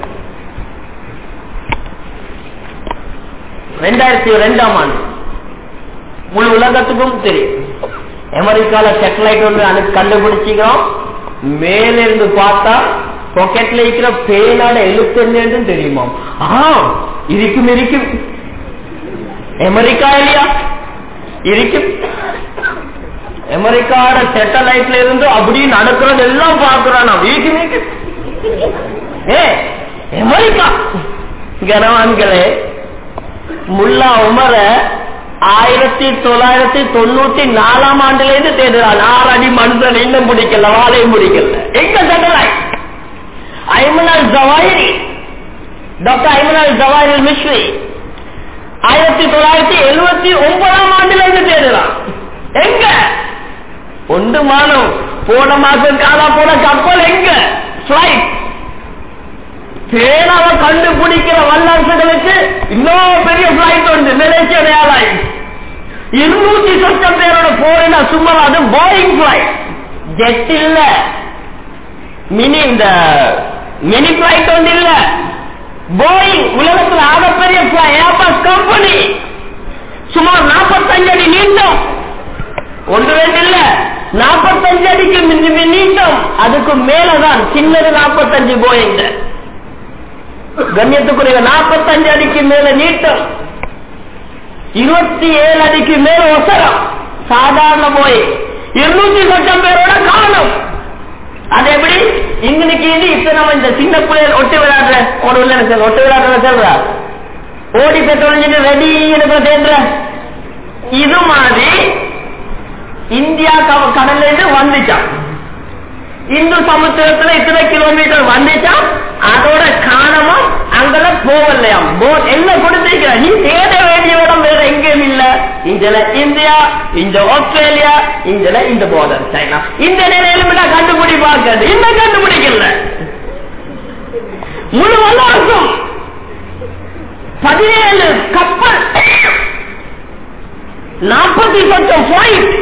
ரெண்டாயிரத்தி ரெண்டாம் ஆண்டு முழு உலகத்துக்கும் தெரியும் அமெரிக்கால சேட்டலைட் ஒன்று அனு கண்டுபிடிச்சிக்கிறோம் மேலிருந்து பார்த்தா பாக்கெட்ல இருக்கிற பேனால எழுத்து என்னன்னு தெரியுமா ஆ இருக்கும் இருக்கும் அமெரிக்கா இல்லையா இருக்கும் அமெரிக்காவோட சேட்டலைட்ல இருந்து அப்படி நடக்கிறது எல்லாம் பார்க்கிறோம் நாம் வீட்டு ஏ அமெரிக்கா கனவான்களே முல்லா உமர ஆயிரத்தி தொள்ளாயிரத்தி தொண்ணூத்தி நாலாம் ஆண்டுல இருந்து தேடுறான் ஆறு அடி மனுஷன் இன்னும் பிடிக்கல வாழையும் பிடிக்கல எங்க satellite Ayman al Zawahiri doctor Ayman al Zawahiri Misri ஆயிரத்தி தொள்ளாயிரத்தி எழுபத்தி ஒன்பதாம் ஆண்டுல இருந்து தேடுறான் எங்க ஒன்று மாதம் போன மாசம் காலா போன கப்பல் எங்க பிளைட் பேனாவை கண்டுபிடிக்கிற வல்லரசுகளுக்கு இன்னும் பெரிய பிளைட் உண்டு மலேசியன் ஏர்லைன் இருநூத்தி சொச்சம் பேரோட போரினா சும்மா அது போயிங் பிளைட் ஜெட் இல்ல மினி இந்த மினி பிளைட் ஒன்று இல்ல போயிங் உலகத்தில் ஆகப்பெரிய ஏர்பஸ் கம்பெனி சுமார் நாற்பத்தஞ்சு அடி நீண்டம் ஒன்று ரெண்டு இல்ல நாற்பத்தஞ்சு அடிக்கு நீண்டம் அதுக்கு மேலதான் சின்னது நாற்பத்தஞ்சு போயிங்க கண்ணியத்துக்குரிய நாற்பத்தஞ்சு அடிக்கு மேல நீட்டம் இருபத்தி ஏழு அடிக்கு மேல ஒசரம் சாதாரண போய் இருநூத்தி லட்சம் பேரோட காணும் அது எப்படி இன்னைக்கு இது இப்ப நம்ம இந்த சின்ன பிள்ளைகள் ஒட்டி விளையாடுற ஒரு உள்ள எனக்கு ஒட்டி விளையாடுற சொல்றா ஓடி பெட்ரோல் ரெடி தேடுற இது மாதிரி இந்தியா க- கடல்ல இருந்து வந்துச்சான் இந்து சமுத்திரத்துல இத்தனை கிலோமீட்டர் வந்துச்சான் அதோட காணமும் அங்கெல்லாம் போகலையாம் போட் எல்லாம் கொடுத்திருக்கிற நீ தேட வேண்டிய இடம் வேற எங்கேயும் இல்ல இங்கல இந்தியா இந்த ஆஸ்திரேலியா இங்கல இந்த போர்டர் சைனா இந்த நிலையில கண்டுபிடி பார்க்கிறது இந்த கண்டுபிடிக்கல முழு வல்லாருக்கும் பதினேழு கப்பல் நாற்பத்தி லட்சம் ஃபிளைட்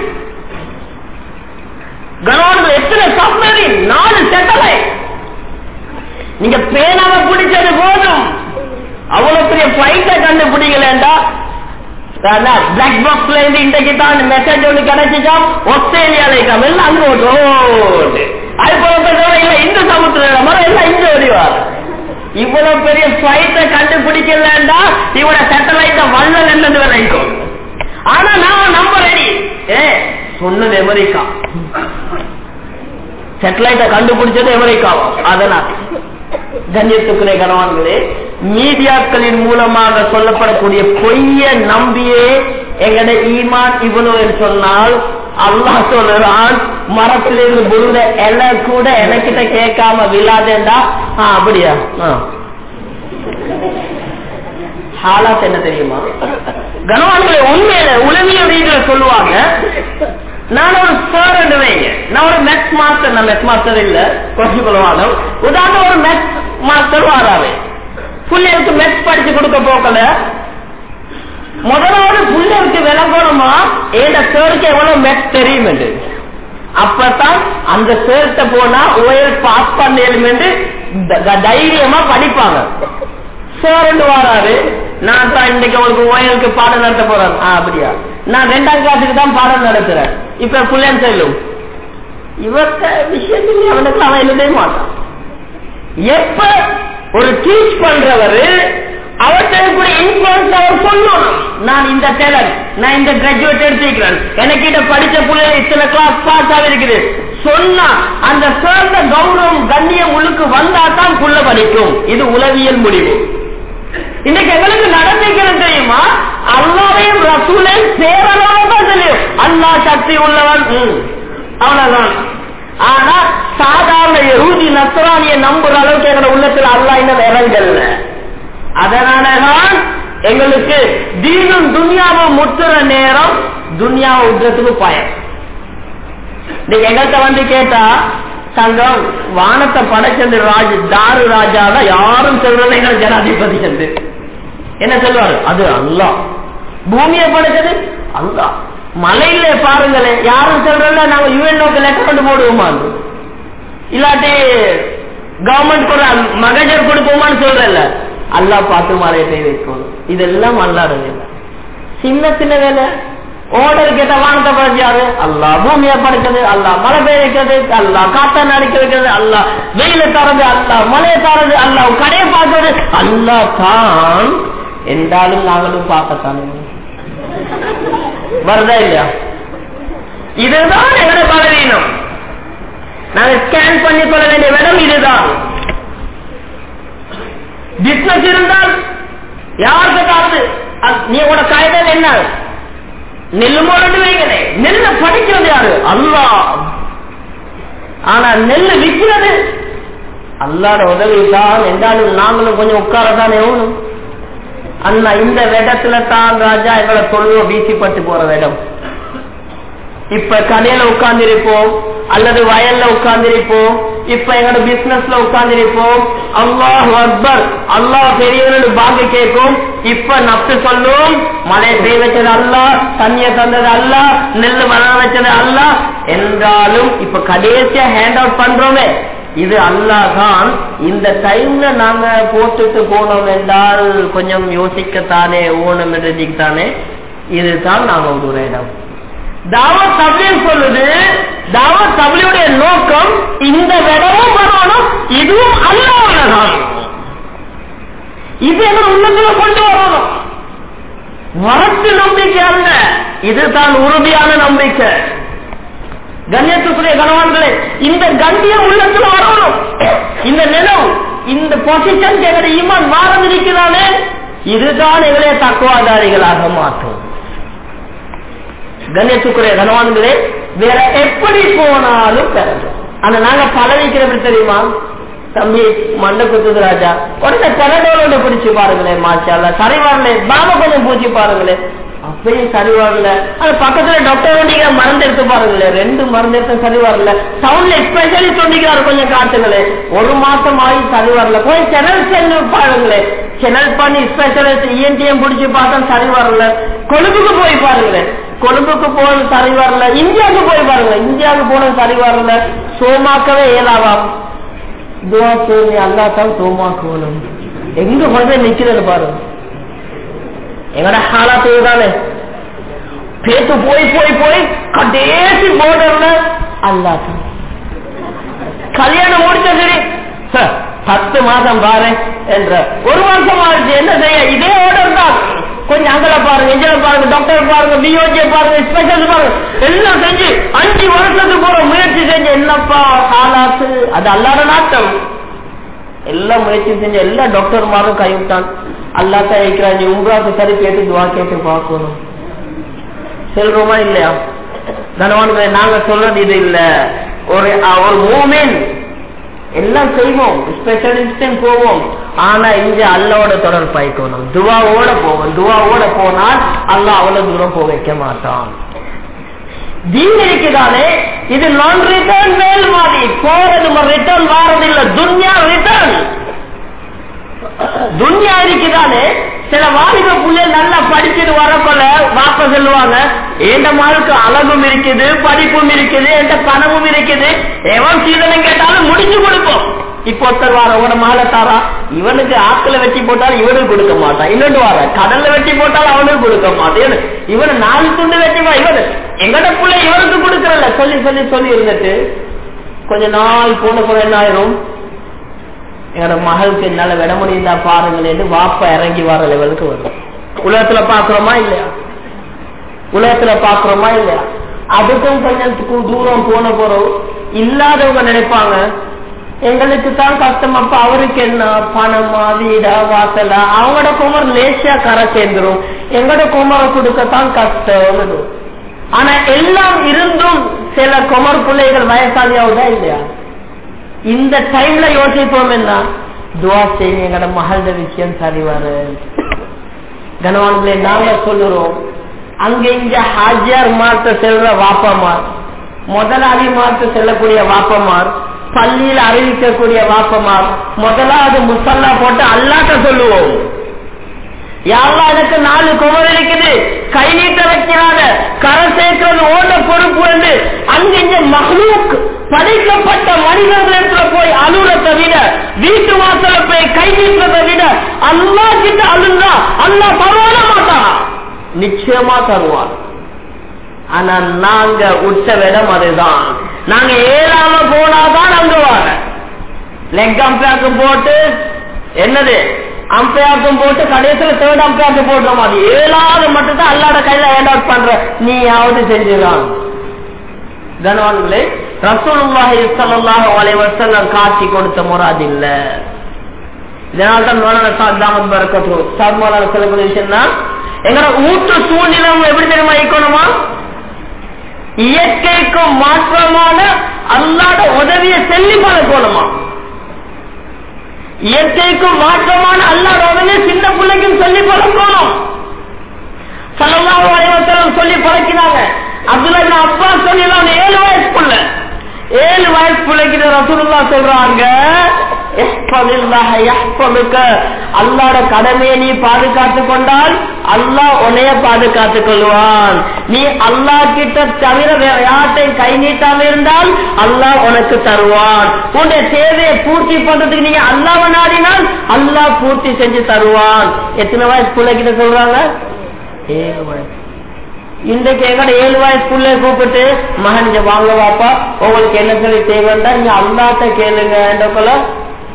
கனவான்கள் எத்தனை சப்மரின் நாலு சேட்டலைட் நீங்க பேனாவை பிடிச்சது போதும் அவ்வளவு பெரிய பிளைட்டை கண்டுபிடிக்கலண்டா பிளாக் பாக்ஸ்ல இருந்து இன்றைக்கு தான் மெசேஜ் ஒன்று கிடைச்சிச்சா ஆஸ்திரேலியால இருக்காம எல்லாம் அங்க ஓட்டு அது போல இல்ல இந்த சமுத்திரம் மரம் எல்லாம் இங்க ஓடிவார் இவ்வளவு பெரிய பிளைட்டை கண்டுபிடிக்கலண்டா இவட சேட்டலைட்ட வல்லல் என்னது வரைக்கும் ஆனா நான் நம்ப ரெடி ஏ சொன்னது அமெரிக்கா சேட்டலைட்ட கண்டுபிடிச்சது அமெரிக்காவும் அதனால் கண்ணியத்துக்குரிய கணவான்களே மீடியாக்களின் மூலமாக சொல்லப்படக்கூடிய பொய்ய நம்பியே எங்கட ஈமான் இவ்வளவு என்று சொன்னால் அல்லாஹ் சொல்லுறான் மரத்திலிருந்து விழுந்த இலை கூட எனக்கிட்ட கேட்காம விழாதேண்டா ஆ, அப்படியா ஆ. ஹாலாத் என்ன தெரியுமா கனவான்களை உண்மையில உளவியல் ரீதியில சொல்லுவாங்க நான் ஒரு சார் வைங்க நான் ஒரு மெத் மாஸ்டர் நான் மெத் மாஸ்டர் இல்ல கொஞ்சம் கொள்வாலும் உதாரணம் ஒரு மெத் மாஸ்டர் வாராவே பிள்ளைகளுக்கு மெத் படிச்சு கொடுக்க போக்கல முதலாவது பிள்ளைகளுக்கு விளங்கணுமா ஏண்ட சாருக்கு எவ்வளவு மெத் தெரியும் என்று அப்பதான் அந்த சேர்த்த போனா ஓயல் பாஸ் பண்ணலும் என்று த- தைரியமா படிப்பாங்க சார் வாராரு நான் தான் இன்னைக்கு அவங்களுக்கு ஓயலுக்கு பாடம் நடத்த போறேன் ஆ, அப்படியா நான் ரெண்டாம் கிளாஸுக்கு தான் பாடம் நடத்துறேன் இப்ப புள்ளன் செல்லும் இவர்த்த விஷயத்தில் அவனுக்கு அவன் எழுதவே மாட்டான் எப்ப ஒரு டீச் பண்றவரு அவர்கிட்ட கூட இன்ஃபுளுன்ஸ் அவர் சொல்லணும் நான் இந்த டேலண்ட் நான் இந்த கிராஜுவேட் எடுத்திருக்கிறேன் எனக்கு இத படிச்ச பிள்ளை இத்தனை கிளாஸ் பாஸ் ஆகிருக்குது சொன்னா அந்த சிறந்த கௌரவம் கண்ணியம் உள்ளுக்கு வந்தா தான் புள்ள படிக்கும் இது உளவியல் முடிவு இன்னைக்கு எங்களுக்கு நடந்திருக்கிறது தெரியுமா அல்லாவையும் ரசூலையும் சேரலாம் தான் தெரியும் அல்லா சக்தி உள்ளவன் ம், அவ்வளவுதான் ஆனா சாதாரண யஹூதி நஸ்ரானிய நம்புற அளவுக்கு எங்க உள்ளத்துல அல்லா இன்னும் இறங்கல்ல அதனாலதான் எங்களுக்கு தீனும் துன்யாவும் முத்துற நேரம் துன்யாவை விடுறதுக்கு பயம் நீங்க எங்கள்கிட்ட வந்து கேட்டா சங்கம் வானத்தை படைச்சது ராஜ் தாரு ராஜாவை யாரும் சொல்றது எங்கள் ஜனாதிபதி என்று என்ன சொல்லுவாரு அது அல்லா பூமியை படைச்சது அல்லா மலையில பாருங்களேன் யாரும் சொல்றல நாங்க யூஎன் நோக்கு லெட்டர் கொண்டு போடுவோமா இல்லாட்டி கவர்மெண்ட் கூட மகஜர் கொடுப்போமான்னு சொல்றல அல்லா பார்த்து மலையை வைக்கணும் இதெல்லாம் அல்லாட வேலை சின்ன சின்ன வேலை ஓடர் கேட்ட வானத்தை படைச்சாரு அல்லா பூமியை படைச்சது அல்லா மழை பெய்ய வைக்கிறது அல்லா காத்த நடிக்க வைக்கிறது அல்லா வெயில தரது அல்லா மழையை தரது அல்லா கடையை பார்க்கறது அல்லா தான் என்றாலும் நாங்களும் பார்க்கத்தானே வருதா இல்லையா இதுதான் எங்களோட பலவீனம் நாங்க ஸ்கேன் பண்ணி கொள்ள வேண்டிய இடம் இதுதான் பிசினஸ் இருந்தால் யாருக்கு காசு அ- நீ உட காய்தல் என்ன நெல்லு போட்டு வைங்களே நெல்ல படிக்கிறது யாரு அல்லா ஆனா நெல்லு விற்கிறது அல்லாட உதவி தான் என்றாலும் நாங்களும் கொஞ்சம் உட்காரத்தானே எவ்வளவு அண்ணா இந்த இடத்துல தான் ராஜா எங்களை தொழுவ வீசிப்பட்டு போற இடம் இப்ப கடையில உட்கார்ந்து இருப்போம் அல்லது வயல்ல உட்கார்ந்து இருப்போம் இப்ப எங்களோட பிசினஸ்ல உட்கார்ந்து இருப்போம் அல்லாஹ் அக்பர் அல்லாஹ் பெரியவர்கள் பாங்க கேட்கும் இப்ப நப்சு சொல்லும் மழை பெய்ய வச்சது அல்ல தண்ணிய தந்தது அல்ல நெல் வளர வச்சது அல்ல என்றாலும் இப்ப கடைசியா ஹேண்ட் அவுட் பண்றோமே இது அல்லாஹ் தான் இந்த டைம்ல நாங்க போட்டுட்டு போனோம் என்றால் கொஞ்சம் யோசிக்கத்தானே ஓணும் என்றதுக்கு இதுதான் நாங்க ஒரு இடம் தாவத் தப்லீக் சொல்லுது தாவத் தப்லீவுடைய நோக்கம் இந்த விடமும் வரணும் இதுவும் அல்லாஹ்தான் இது எங்க உள்ளத்துல கொண்டு வரணும் வரட்டு நம்பிக்கை அல்ல இதுதான் உறுதியான நம்பிக்கை கண்ணியத்துக்குரிய கணவான்களே இந்த கண்ணியம் உள்ளத்துல வரணும் இந்த நிலம் இந்த பொசிஷன் எங்களுடைய ஈமான் மாறம் இருக்கிறானே இதுதான் எங்களை தக்குவாதாரிகளாக மாற்றும் கண்ணியத்துக்குரிய கணவான்களே வேற எப்படி போனாலும் பெறணும் ஆனா நாங்க பழகிக்கிறப்ப தெரியுமா தம்பி மண்டை குத்துது ராஜா உடனே பெரடோலோட பிடிச்சு பாருங்களேன் மாச்சால சரி வரல பாபா கொஞ்சம் பூச்சி பாருங்களேன் அப்பயும் சரி வரல அது பக்கத்துல டாக்டர் வண்டிங்க மருந்து எடுத்து பாருங்களேன் ரெண்டு மருந்து எடுத்து சரி வரல சவுண்ட்ல ஸ்பெஷலிஸ்ட் வண்டிக்கிறாரு கொஞ்சம் காட்டுங்களேன் ஒரு மாசம் ஆகி சரி வரல கொஞ்சம் செனல் செல்லு பாருங்களேன் செனல் பண்ணி ஸ்பெஷலிஸ்ட் இஎன்டிஎம் பிடிச்சி பார்த்தா சரி வரல கொழும்புக்கு போய் பாருங்களேன் கொழும்புக்கு போனது சரி வரல இந்தியாவுக்கு போய் பாருங்க இந்தியாவுக்கு போனது சரி வரல சோமாக்கவே இயலாவாம் துவா செய்ய அல்லா தான் சோமாக்கணும் எங்க கொஞ்சம் நிக்கிறது பாருங்க எங்கட ஹாலாத்து தானே பேத்து போய் போய் போய் கடைசி போர்டர்ல அல்லா தான் கல்யாணம் முடிச்ச சரி ஹ, பத்து மாசம் பாரு என்ற ஒரு மாசம் ஆச்சு என்ன செய்ய இதே ஆர்டர் தான் கொஞ்சம் அங்கல பாருங்க இஞ்சல பாருங்க டாக்டர் பாருங்க பிஓஜி பாருங்க ஸ்பெஷல் பாருங்க எல்லாம் செஞ்சு அஞ்சு வருஷத்துக்கு போற முயற்சி செஞ்சு என்னப்பா ஆளாத்து அது அல்லாத நாட்டம் எல்லாம் முயற்சி செஞ்ச எல்லா டாக்டர்மாரும் கைவிட்டான் அல்லாத்த இருக்கிறான் நீ உங்களாக்கு சரி கேட்டு துவா கேட்டு பார்க்கணும் செல்றோமா இல்லையா கனவான்களை நாங்க சொல்றது இது இல்ல ஒரு ஒரு மூமெண்ட் எல்லாம் செய்வோம் ஸ்பெஷலிஸ்ட் போவோம் ஆனா இங்க அல்லாவோட தொடர் பாய்க்கணும் துவாவோட போவோம் துவாவோட போனால் அல்லாஹ் அவ்வளவு தூரம் போக வைக்க மாட்டான் தீன் இருக்குதானே இது நான் ரிட்டர்ன் மேல் மாதிரி போறது ரிட்டர்ன் வாரது இல்ல துன்யா ரிட்டர்ன் துன்யா இருக்குதானே சில வாலிப புள்ள நல்லா படிச்சுட்டு வரக்குள்ள வாப்ப சொல்லுவாங்க எந்த மாளுக்கு அழகும் இருக்குது படிப்பும் இருக்குது எந்த கனவும் இருக்குது எவன் சீதனம் கேட்டாலும் முடிஞ்சு கொடுப்போம் இப்ப ஒருத்தர் வார உன மாலை தாரா இவனுக்கு ஆத்துல வெட்டி போட்டாலும் இவனுக்கு கொடுக்க மாட்டான் இன்னொன்று வார கடல்ல வெட்டி போட்டாலும் அவனுக்கு கொடுக்க மாட்டேன் இவனு நாலு துண்டு வெட்டி இவனு எங்கட புள்ள இவனுக்கு கொடுக்கறல சொல்லி சொல்லி சொல்லி இருந்துட்டு கொஞ்ச நாள் போன போன என்ன ஆயிரும் என்னோட மகளுக்கு என்னால விட முடியுதா பாருங்களேன்னு வாப்பா இறங்கி வர லெவலுக்கு வரும் உலகத்துல பாக்குறோமா இல்லையா உலகத்துல பாக்குறோமா இல்லையா அதுக்கும் கொஞ்சம் து- தூரம் போன போறோம் இல்லாதவங்க நினைப்பாங்க எங்களுக்கு தான் கஷ்டம் அப்ப அவருக்கு என்ன பணமா வீடா வாசலா அவங்களோட குமர் லேசியா கரை சேர்ந்துரும் எங்களோட குமரை கொடுக்கத்தான் கஷ்டம் ஆனா எல்லாம் இருந்தும் சில குமர் பிள்ளைகள் வயசாலியாவுதா இல்லையா இந்த டைம்ல யோசிப்போம் என்ன துவா செய்யுங்க எங்கட மகள விஷயம் சரி வர கனவான்களே நாங்க சொல்லுறோம் அங்க இங்க ஹாஜியார் மார்த்த செல்ற வாப்பமார் முதலாளி மார்த்த செல்லக்கூடிய வாப்பமார் பள்ளியில் அறிவிக்கக்கூடிய வாப்பமார் முதலாவது முசல்லா போட்டு அல்லாட்ட சொல்லுவோம் யாரெல்லாம் எனக்கு நாலு குமர் இருக்குது கை நீட்ட வைக்கிறாங்க கரை சேர்க்கிறது ஓட பொறுப்பு என்று அங்கிங்க மகளூக் படைக்கப்பட்ட மனிதர்களிடத்துல போய் அழுறதை விட வீட்டு வாசல போய் கை நீட்டுறதை விட அல்லா கிட்ட அழுந்தா அல்லா தருவான மாட்டான் நிச்சயமா தருவான் ஆனா நாங்க உச்ச விடம் அதுதான் நாங்க ஏழாம போனாதான் அங்க வாங்க லெக் அம்பேருக்கு போட்டு என்னது அம்பையாக்கும் போட்டு கடைசியில தேர்ட் அம்பையாக்கு போடுற மாதிரி ஏழாவது மட்டும் தான் அல்லாட கையில ஹேண்ட் அவுட் பண்ற நீயாவது செஞ்சிடலாம் கனவான்களே ரசூலுல்லாஹி ஸல்லல்லாஹு அலைஹி வஸல்லம் காட்சி கொடுத்த முறாது இல்ல இதனால தான் மௌலானா சாத் தாமத் பரக்கத்து சாத் மௌலானா சொல்லக்கூடிய விஷயம்னா எங்களோட ஊட்டு சூழ்நிலை எப்படி தெரியுமா இருக்கணுமா இயற்கைக்கும் மாற்றமான அல்லாட உதவியை செல்லி பழக்கணுமா இயற்கைக்கும் மாற்றமான அல்லாட உடனே சின்ன பிள்ளைக்கும் சொல்லி பழக்கணும் சல்லல்லாஹு அலைஹி வஸல்லம் சொல்லி பழக்கினாங்க அப்துல்லா இப்னு அப்பாஸ் சொல்லி ஏழு வயசு புள்ள ஏழு வயசு பிள்ளைக்கு ரசூலுல்லா சொல்றாங்க இஹ்ஃபதில்லாஹ யஹ்ஃபதுக. அல்லாஹ்வோட கடமையை நீ பாதுகாத்துக் கொண்டால் அல்லாஹ் உன்னைய பாதுகாத்துக் கொள்வான் நீ அல்லாஹ் கிட்ட தவிர வேற யார்ட்டையும் கை நீட்டாம இருந்தால் அல்லாஹ் உனக்கு தருவான் உன்னுடைய தேவையை பூர்த்தி பண்றதுக்கு நீங்க அல்லாஹ் நாடினால் அல்லாஹ் பூர்த்தி செஞ்சு தருவான் எத்தனை வயசு பிள்ளைகிட்ட சொல்றாங்க ஏழு வயசு இன்றைக்கு எங்கட ஏழு வயசு புள்ள கூப்பிட்டு மகன் இங்க வாங்க வாப்பா உங்களுக்கு என்ன சொல்லி தேவைன்னா நீங்க அல்லாட்ட கேளுங்க போல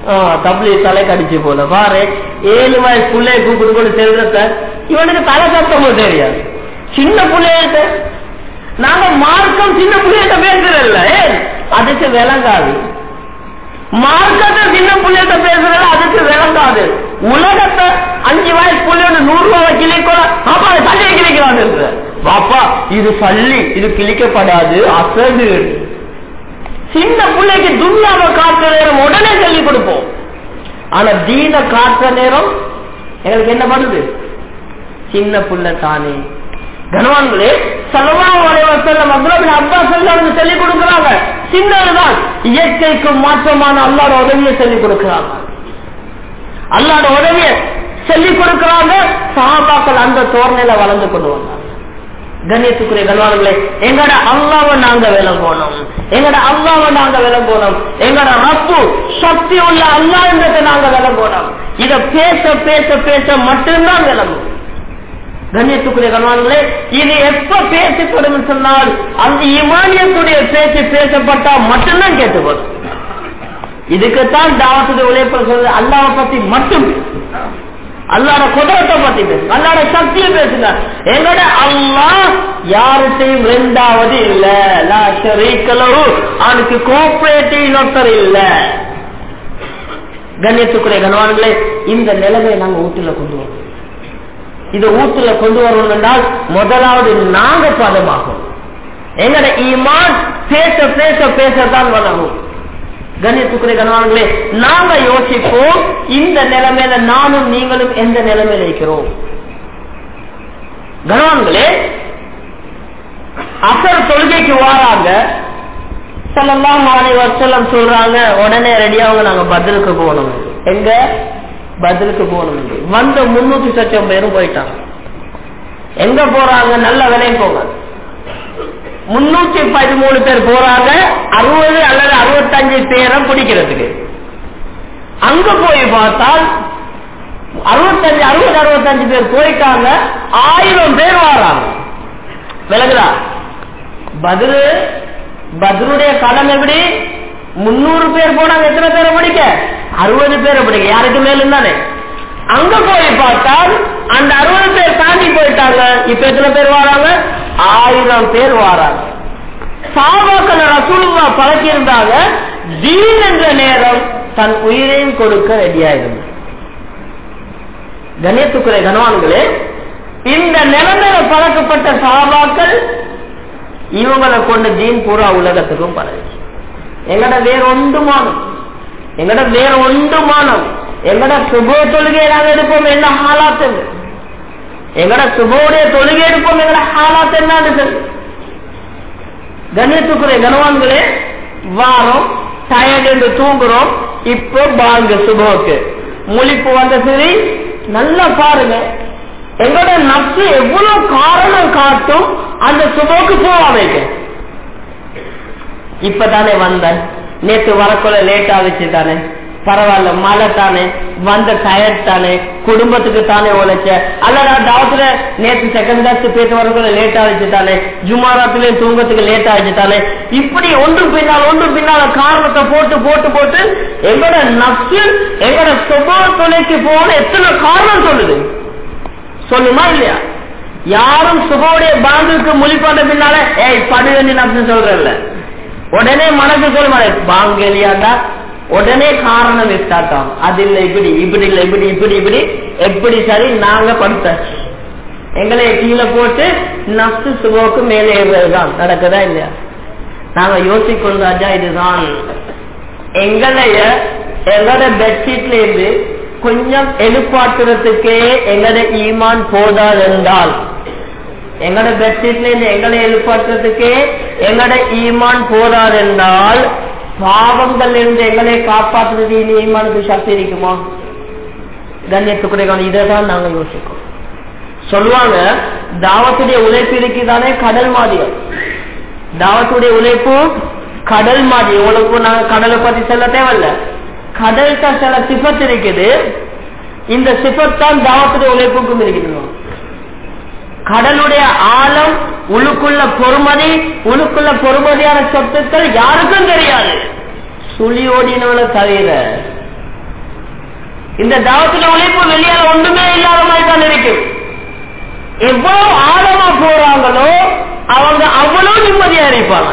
தப்ளி தலை கடிச்சு போல பாரு ஏழு வயசு பிள்ளைய கூப்பிட்டு கொண்டு செல்றத இவனுக்கு தலை சத்தமும் தெரியாது சின்ன பிள்ளைகிட்ட நாங்க மார்க்கம் சின்ன பிள்ளைகிட்ட பேசுறதில்ல ஏன் அதுக்கு விளங்காது மார்க்கத்தை சின்ன பிள்ளைகிட்ட பேசுறது அதுக்கு விளங்காது உலகத்தை அஞ்சு வயசு பிள்ளையோட நூறு ரூபாய் கிளிக்கோ அப்பா சல்லியை கிளிக்கிறான் பாப்பா இது சல்லி இது கிழிக்கப்படாது அசடு சின்ன பிள்ளைக்கு துன்யாவை காட்டுற நேரம் உடனே சொல்லி கொடுப்போம் ஆனா தீன காட்டுற நேரம் எங்களுக்கு என்ன பண்ணுது சின்ன புள்ள தானே கனவான்களே சலவான் வலைவசல்லம் அப்துல்லாபின் அப்பா சொல்லி சொல்லிக் கொடுக்கிறாங்க சின்னதுதான் இயற்கைக்கு மாற்றமான அல்லாட உதவியை சொல்லிக் கொடுக்கிறாங்க அல்லாட உதவியை சொல்லிக் கொடுக்கிறாங்க சகாபாக்கள் அந்த தோரணையில வளர்ந்து கொண்டு வந்தாங்க கண்ணியத்துக்குரிய கல்வான்களே எங்கட அல்லாவை நாங்க விளங்கணும் எங்கட அல்லாவை நாங்க விளங்கணும் எங்கட ரப்பு சக்தி உள்ள அல்லா என்றதை நாங்க விளங்கணும் இத பேச பேச பேச மட்டும்தான் விளங்கும் கண்ணியத்துக்குரிய கல்வான்களே இது எப்ப பேசப்படும் சொன்னால் அந்த இமானியத்துடைய பேச்சு பேசப்பட்டா மட்டும்தான் கேட்டுப்படும் இதுக்குத்தான் தாவத்துடைய உழைப்பு சொல்றது அல்லாவை பத்தி மட்டும் அல்லாட குதிரத்தை பத்தி பேசு அல்லாட சக்தியை பேசுங்க எங்கட அல்லா யார்கிட்டையும் ரெண்டாவது இல்ல அவனுக்கு கோஆபரேட்டிவ் ஒருத்தர் இல்ல கண்ணியத்துக்குரிய கனவான்களே இந்த நிலைமையை நாங்க ஊட்டுல கொண்டு வரோம் இதை ஊட்டுல கொண்டு வரணும் என்றால் முதலாவது நாங்க பதமாகும் எங்கட ஈமான் பேச பேச பேசத்தான் வளரும் கண்ணியத்துக்குரிய கணவான்களே நாங்க யோசிப்போம் இந்த நிலைமையில நானும் நீங்களும் எந்த நிலைமையில இருக்கிறோம் கணவான்களே அசர் தொழுகைக்கு வாராங்க செல்லாம் மாலை வருஷம் சொல்றாங்க உடனே ரெடியாவங்க நாங்க பதிலுக்கு போகணும் எங்க பதிலுக்கு போகணும் வந்த முன்னூத்தி சச்சம் பேரும் போயிட்டாங்க எங்க போறாங்க நல்ல விலையும் போங்க முன்னூத்தி பதிமூணு பேர் போறாங்க அறுபது அல்லது அறுபத்தஞ்சு பேரை பிடிக்கிறதுக்கு அங்க போய் பார்த்தால் அறுபத்தஞ்சு அறுபது அறுபத்தஞ்சு பேர் போயிட்டாங்க ஆயிரம் பேர் வராங்க விலகுதா பதில் பதிலுடைய களம் எப்படி முன்னூறு பேர் போனாங்க எத்தனை பேரை பிடிக்க அறுபது பேரை பிடிக்க யாருக்கு மேலும் தானே அங்க போய் பார்த்தால் அந்த அறுபது பேர் தாண்டி போயிட்டாங்க இப்ப எத்தனை பேர் வராங்க ஆயிரம் பேர் வராங்க சாபாக்கள் ரசூலுல்லா பழக்கி இருந்தாங்க தீன் என்ற நேரம் தன் உயிரையும் கொடுக்க ரெடியா இருந்தார் கணேத்துக்குறை கனவான்களே இந்த நிலைமையில பழக்கப்பட்ட சாபாக்கள் இவங்களை கொண்டு தீன் பூரா உலகத்துக்கும் பரவி எங்கட வேற ஒன்றுமானம் எங்கட வேற ஒன்றுமானம் எங்கட சுப தொழுகை நாங்க எடுப்போம் என்ன ஹாலாத்து எங்கட சுபோடைய தொழுகை எடுப்போம் எங்கட ஹாலாத்து என்னன்னு சொல்லு கணேத்துக்குரிய கனவான்களே வாரம் டயர்ட் என்று தூங்குறோம் இப்போ பாங்க சுபோக்கு முழிப்பு வந்த சரி நல்லா பாருங்க எங்களோட நப்சு எவ்வளவு காரணம் காட்டும் அந்த சுபோக்கு போவாமைக்க இப்பதானே வந்தேன் நேற்று வரக்குள்ள லேட் ஆகிச்சு தானே பரவாயில்ல மழை தானே வந்த டயர்ட் தானே குடும்பத்துக்கு தானே உழைச்ச அல்லடா டாக்டர் நேற்று செகண்ட் கிளாஸ் போயிட்டு வரக்குள்ள லேட் ஆகிச்சு தானே ஜுமாராத்துலயும் தூங்கத்துக்கு லேட் ஆகிச்சு தானே இப்படி ஒன்று பின்னால் ஒன்று பின்னால காரணத்தை போட்டு போட்டு போட்டு எங்களோட நப்சு எங்களோட சுப துணைக்கு போன எத்தனை காரணம் சொல்லுது சொல்லுமா இல்லையா யாரும் சுபோடைய பாங்குக்கு முழிப்பாட்ட பின்னால ஏய் படு வேண்டி நப்சு சொல்றல உடனே மனசு சொல்லுமா பாங்கு இல்லையாண்டா உடனே காரணம் ஸ்டார்ட் ஆகும் அது இல்ல இப்படி இப்படி இல்ல இப்படி இப்படி இப்படி எப்படி சரி நாங்க படுத்தாச்சு எங்களை கீழே போட்டு நப்சு சுபோக்கு மேலே ஏறுறதுதான் நடக்குதா இல்லையா நாங்க யோசிக்கொண்டாஜா இதுதான் எங்களைய எங்களோட பெட்ஷீட்ல இருந்து கொஞ்சம் எழுப்பாட்டுறதுக்கே எங்கட ஈமான் போதாதென்றால் எங்கட பெட்ஷீட்ல இருந்து எங்களை எழுப்பாட்டுறதுக்கே எங்கட ஈமான் போதாதென்றால் பாவங்கள் இருந்து எங்களை காப்பாற்றுறது இனி ஈமானுக்கு சக்தி இருக்குமா கண்ணியத்துக்குரிய இதை தான் நாங்க யோசிக்கோம் சொல்லுவாங்க தாவத்துடைய உழைப்பு இருக்குதானே கடல் மாதிரியம் தாவத்துடைய உழைப்பு கடல் மாதிரி உங்களுக்கு நாங்க கடலை பத்தி சொல்ல தேவையில்ல கடல்கிட்ட சில சிபத் இருக்குது இந்த சிபத் தான் தாவத்துடைய உழைப்புக்கும் இருக்குது கடலுடைய ஆழம் உழுக்குள்ள பொறுமதி உழுக்குள்ள பொறுமதியான சொத்துக்கள் யாருக்கும் தெரியாது சுழி ஓடினவளை தவிர இந்த தாவத்துல உழைப்பு வெளியால ஒன்றுமே இல்லாத மாதிரி தான் இருக்கும் எவ்வளவு ஆழமா போறாங்களோ அவங்க அவ்வளவு நிம்மதியா இருப்பாங்க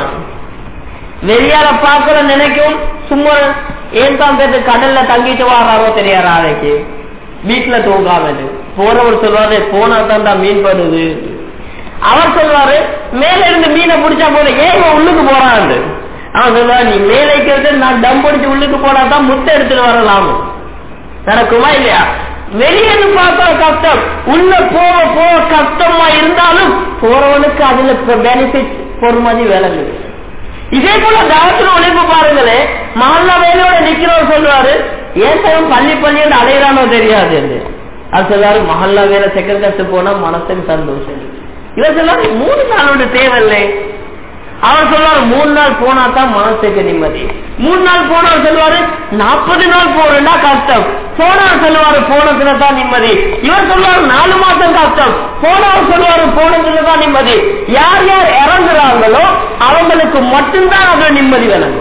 வெளியால பார்க்கற நினைக்கும் சும்மா ஏன் தான் பேரு கடல்ல தங்கிட்டு வாராரோ தெரியாத ஆளைக்கு வீட்டுல தூங்காமது போறவர் சொல்வாரு போனா தான் மீன் படுது அவர் சொல்வாரு மேல இருந்து மீனை பிடிச்சா போல ஏன் இவன் உள்ளுக்கு போறான்னு அவன் சொல்லுவாரு நீ மேல இருக்கிறது நான் டம் பிடிச்சு உள்ளுக்கு போனா தான் முட்டை எடுத்துட்டு வரலாம் நடக்குமா இல்லையா வெளியே பார்த்தா கஷ்டம் உள்ள போக போக கஷ்டமா இருந்தாலும் போறவனுக்கு அதுல பெனிஃபிட் பொறுமதி விளங்குது இதே போல தாவத்துல உழைப்பு பாருங்களே மகல்லா வேலையோட நிக்கிறவர் சொல்லுவாரு ஏன் சார் பள்ளி பள்ளியோட அலையிறானோ தெரியாது என்று அது சொல்றாரு மஹல்லா வேலை செகண்ட் கத்து போனா மனசுக்கு சந்தோஷம் இவர் சொல்றாரு மூணு நாளோட தேவையில்லை அவர் சொல்லுவாரு மூணு நாள் போனா தான் மனசுக்கு நிம்மதி மூணு நாள் போனவர் சொல்லுவாரு நாற்பது நாள் போறேன்னா கஷ்டம் போனவர் சொல்லுவாரு போனதுல தான் நிம்மதி இவர் சொல்லுவாரு நாலு மாசம் கஷ்டம் போனவர் சொல்லுவாரு போனதுல தான் நிம்மதி யார் யார் இறங்குறாங்களோ அவங்களுக்கு மட்டும்தான் அதுல நிம்மதி வேணும்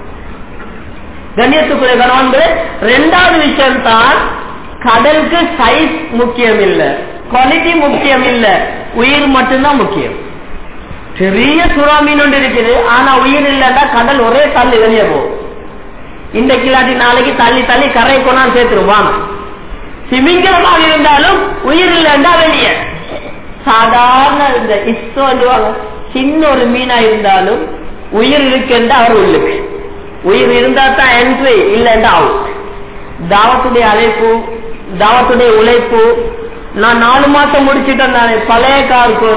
கண்ணியத்துக்குரிய கணவன்கள் ரெண்டாவது விஷயம் தான் கடலுக்கு சைஸ் முக்கியம் இல்ல குவாலிட்டி முக்கியம் இல்ல உயிர் மட்டும்தான் முக்கியம் பெரிய சுறா மீன் ஒன்று இருக்குது ஆனா உயிர் இல்லைன்னா கடல் ஒரே தள்ளி வெளியே போகும் இன்றைக்கு இல்லாட்டி நாளைக்கு தள்ளி தள்ளி கரை கொண்டாந்து சேர்த்துருவாங்க சிமிங்கலமாக இருந்தாலும் உயிர் இல்லைன்னா வெளியே சாதாரண இந்த இஸ்ரோண்டுவாங்க சின்ன ஒரு மீனா இருந்தாலும் உயிர் இருக்குன்னு அவர் உள்ளுக்கு உயிர் இருந்தா தான் என்ட்ரி இல்லைன்னா அவுட் தாவத்துடைய அழைப்பு தாவத்துடைய உழைப்பு நான் நாலு மாசம் முடிச்சுட்டேன் நானே பழைய காருக்கு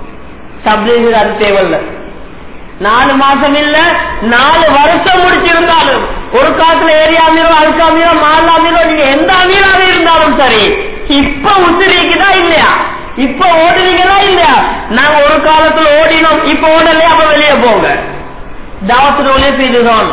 தப்லீഗ് அது தேவையில்ல நாலு மாசம் இல்ல நாலு வருஷம் முடிச்சிருந்தாலும் ஒரு காலத்துல ஏரியா மீரோ அல்கா மீரோ மாலா மீரோ நீங்க எந்த அமீராக இருந்தாலும் சரி இப்ப உசிரிக்குதா இல்லையா இப்ப ஓடுறீங்களா இல்லையா நாங்க ஒரு காலத்துல ஓடினோம் இப்ப ஓடலையா அப்ப வெளியே போங்க தாவத்துல உழைப்பு இதுதான்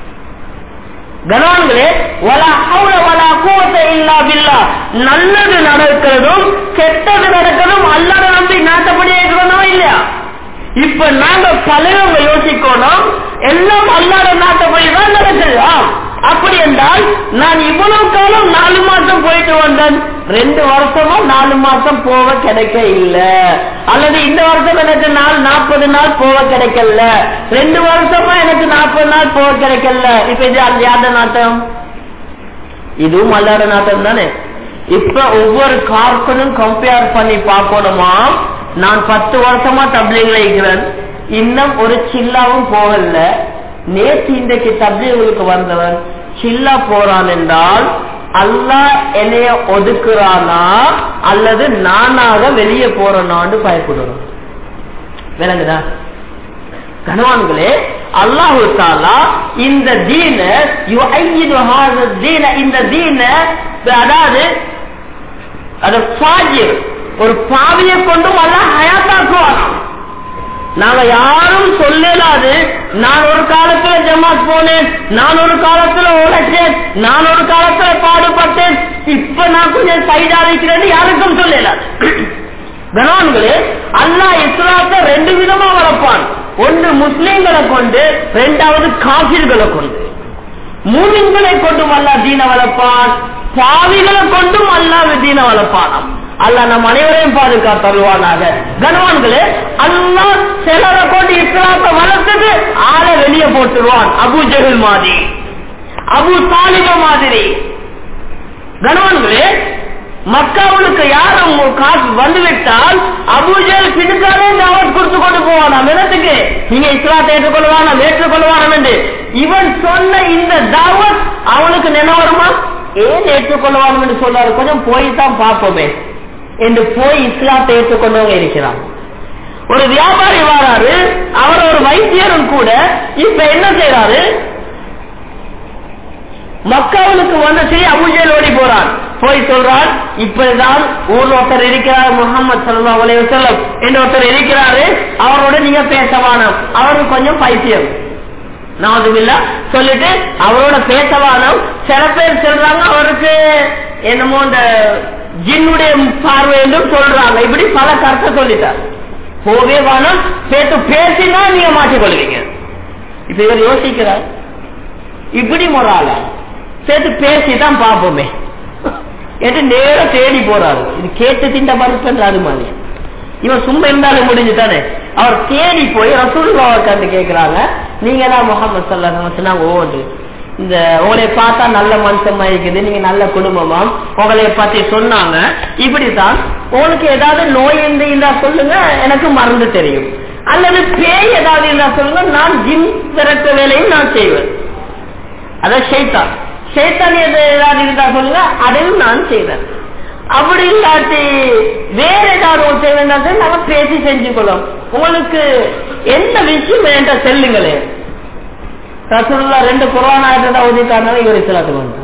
கனவான்களே வலா ஹவுல வலா கூவத்தை இல்லா பில்லா நல்லது நடக்கிறதும் கெட்டது நடக்கிறதும் அல்லாத நம்பி நாட்டப்படியே இருக்கணும் இல்லையா இப்ப நாங்க பலவங்க யோசிக்கணும் எல்லாம் அல்லாத நாட்டப்படி தான் நடக்குது ஆம் அப்படி என்றால் நான் இவ்வளவு காலம் நாலு மாசம் போயிட்டு வந்தேன் ரெண்டு வருஷமா நாலு மாசம் போக கிடைக்க இல்ல அல்லது இந்த வருஷம் எனக்கு நாள் நாற்பது நாள் போக கிடைக்கல ரெண்டு வருஷமா எனக்கு நாற்பது நாள் போக கிடைக்கல இப்ப இது அந்த யாத நாட்டம் இதுவும் அல்லாத நாட்டம் தானே இப்ப ஒவ்வொரு கார்பனும் கம்பேர் பண்ணி பார்க்கணுமா நான் பத்து வருஷமா தப்லீக்ல இருக்கிறேன் இன்னும் ஒரு சில்லாவும் போகல நேற்று இன்றைக்கு தப்லீகளுக்கு வந்தவன் சில்லா போறான் என்றால் அல்லாஹ் என்னைய ஒதுக்குறானா அல்லது நானாக வெளியே போறனான்னு பயப்படுறோம் விளங்குதா கணவான்களே அல்லாஹு தாலா இந்த தீன தீன இந்த தீன அதாவது அது ஃபாஜிர் ஒரு பாவியை கொண்டும் அல்ல ஹயாத்தாக்குவான் நாங்க யாரும் சொல்லலாது நான் ஒரு காலத்துல ஜமாத் போனேன் நான் ஒரு காலத்துல உழைச்சேன் நான் ஒரு காலத்துல பாடுபட்டேன் இப்ப நான் கொஞ்சம் சைடா இருக்கிறேன்னு யாருக்கும் சொல்லலாது கணவான்களே அல்லா இஸ்லாத்தை ரெண்டு விதமா வளர்ப்பான் ஒன்று முஸ்லிம்களை கொண்டு ரெண்டாவது காபிர்களை கொண்டு மூமின்களை கொண்டும் அல்லா தீன வளர்ப்பான் பாவிகளை கொண்டும் அல்லா தீன வளர்ப்பானாம் அல்லா நம் அனைவரையும் பாதுகாத்தருவானாக கனவான்களே அல்லா சிலரை கொண்டு இஸ்லாத்தை வளர்த்தது ஆளை வெளியே போட்டுருவான் அபு ஜெகல் மாதிரி அபு தாலிப மாதிரி கனவான்களே மக்காவுக்கு யாரும் காசு வந்துவிட்டால் அபூஜல் பின்னுக்காலே தாவத் கொடுத்து கொண்டு போவானாம் இடத்துக்கு நீங்க இஸ்லாத்தை ஏற்றுக்கொள்வானாம் ஏற்றுக்கொள்வானாம் என்று இவன் சொன்ன இந்த தாவத் அவனுக்கு நினைவருமா ஏன் ஏற்றுக்கொள்வானும் என்று சொல்றாரு கொஞ்சம் போய் தான் பார்ப்போமே என்று போய் இஸ்லாத்தை ஏற்றுக்கொண்டவங்க இருக்கிறான் ஒரு வியாபாரி வராரு அவர் ஒரு வைத்தியரும் கூட இப்ப என்ன செய்யறாரு மக்காவுக்கு வந்த சரி அபுஜேல் ஓடி போறான் போய் சொல்றான் இப்படிதான் ஊர்ல ஒருத்தர் இருக்கிறார் முகமது சல்லா அலைய செல்லம் என்று ஒருத்தர் இருக்கிறாரு அவரோட நீங்க பேசவானம் அவருக்கு கொஞ்சம் பைத்தியம் நாதுமில்ல சொல்லிட்டு அவரோட பேசவானம் சில பேர் சொல்றாங்க அவருக்கு என்னமோ இந்த ஜின்னுடைய பார்வை என்றும் சொல்றாங்க இப்படி பல கருத்தை சொல்லிட்டார் போவே வானம் சேர்த்து பேசினா நீங்க மாற்றிக்கொள்வீங்க இப்ப இவர் யோசிக்கிறார் இப்படி முறாளா சேர்த்து பேசி தான் பார்ப்போமே என்று நேர தேடி போறாரு இது கேட்டு திண்ட மறுப்பன்ற அது மாதிரி இவன் சும்மா இருந்தாலும் முடிஞ்சுட்டானே அவர் தேடி போய் ரசூலுல்லாவை கண்டு கேட்கிறாங்க நீங்க தான் முகமது சல்லா சொன்னாங்க ஓண்டு இந்த உங்களை பார்த்தா நல்ல மனுஷமா இருக்குது நீங்க நல்ல குடும்பமா உங்களை பத்தி சொன்னாங்க இப்படித்தான் உங்களுக்கு ஏதாவது நோய் இருந்து இருந்தா சொல்லுங்க எனக்கு மருந்து தெரியும் அல்லது பேய் ஏதாவது இருந்தா சொல்லுங்க நான் ஜிம் விரட்ட வேலையும் நான் செய்வேன் அதான் ஷைத்தான் ஷைத்தான் எது ஏதாவது இருந்தா சொல்லுங்க அதையும் நான் செய்வேன் அப்படி இல்லாட்டி வேற ஏதாவது ஒரு செய்வேன் நாங்க பேசி செஞ்சுக்கொள்ளும் உங்களுக்கு எந்த விஷயம் என்கிட்ட செல்லுங்களே ரசூல்லா ரெண்டு குரான் ஆயிரத்தி ஓதிட்டாங்க இவர் இஸ்லாத்துக்கு வந்தார்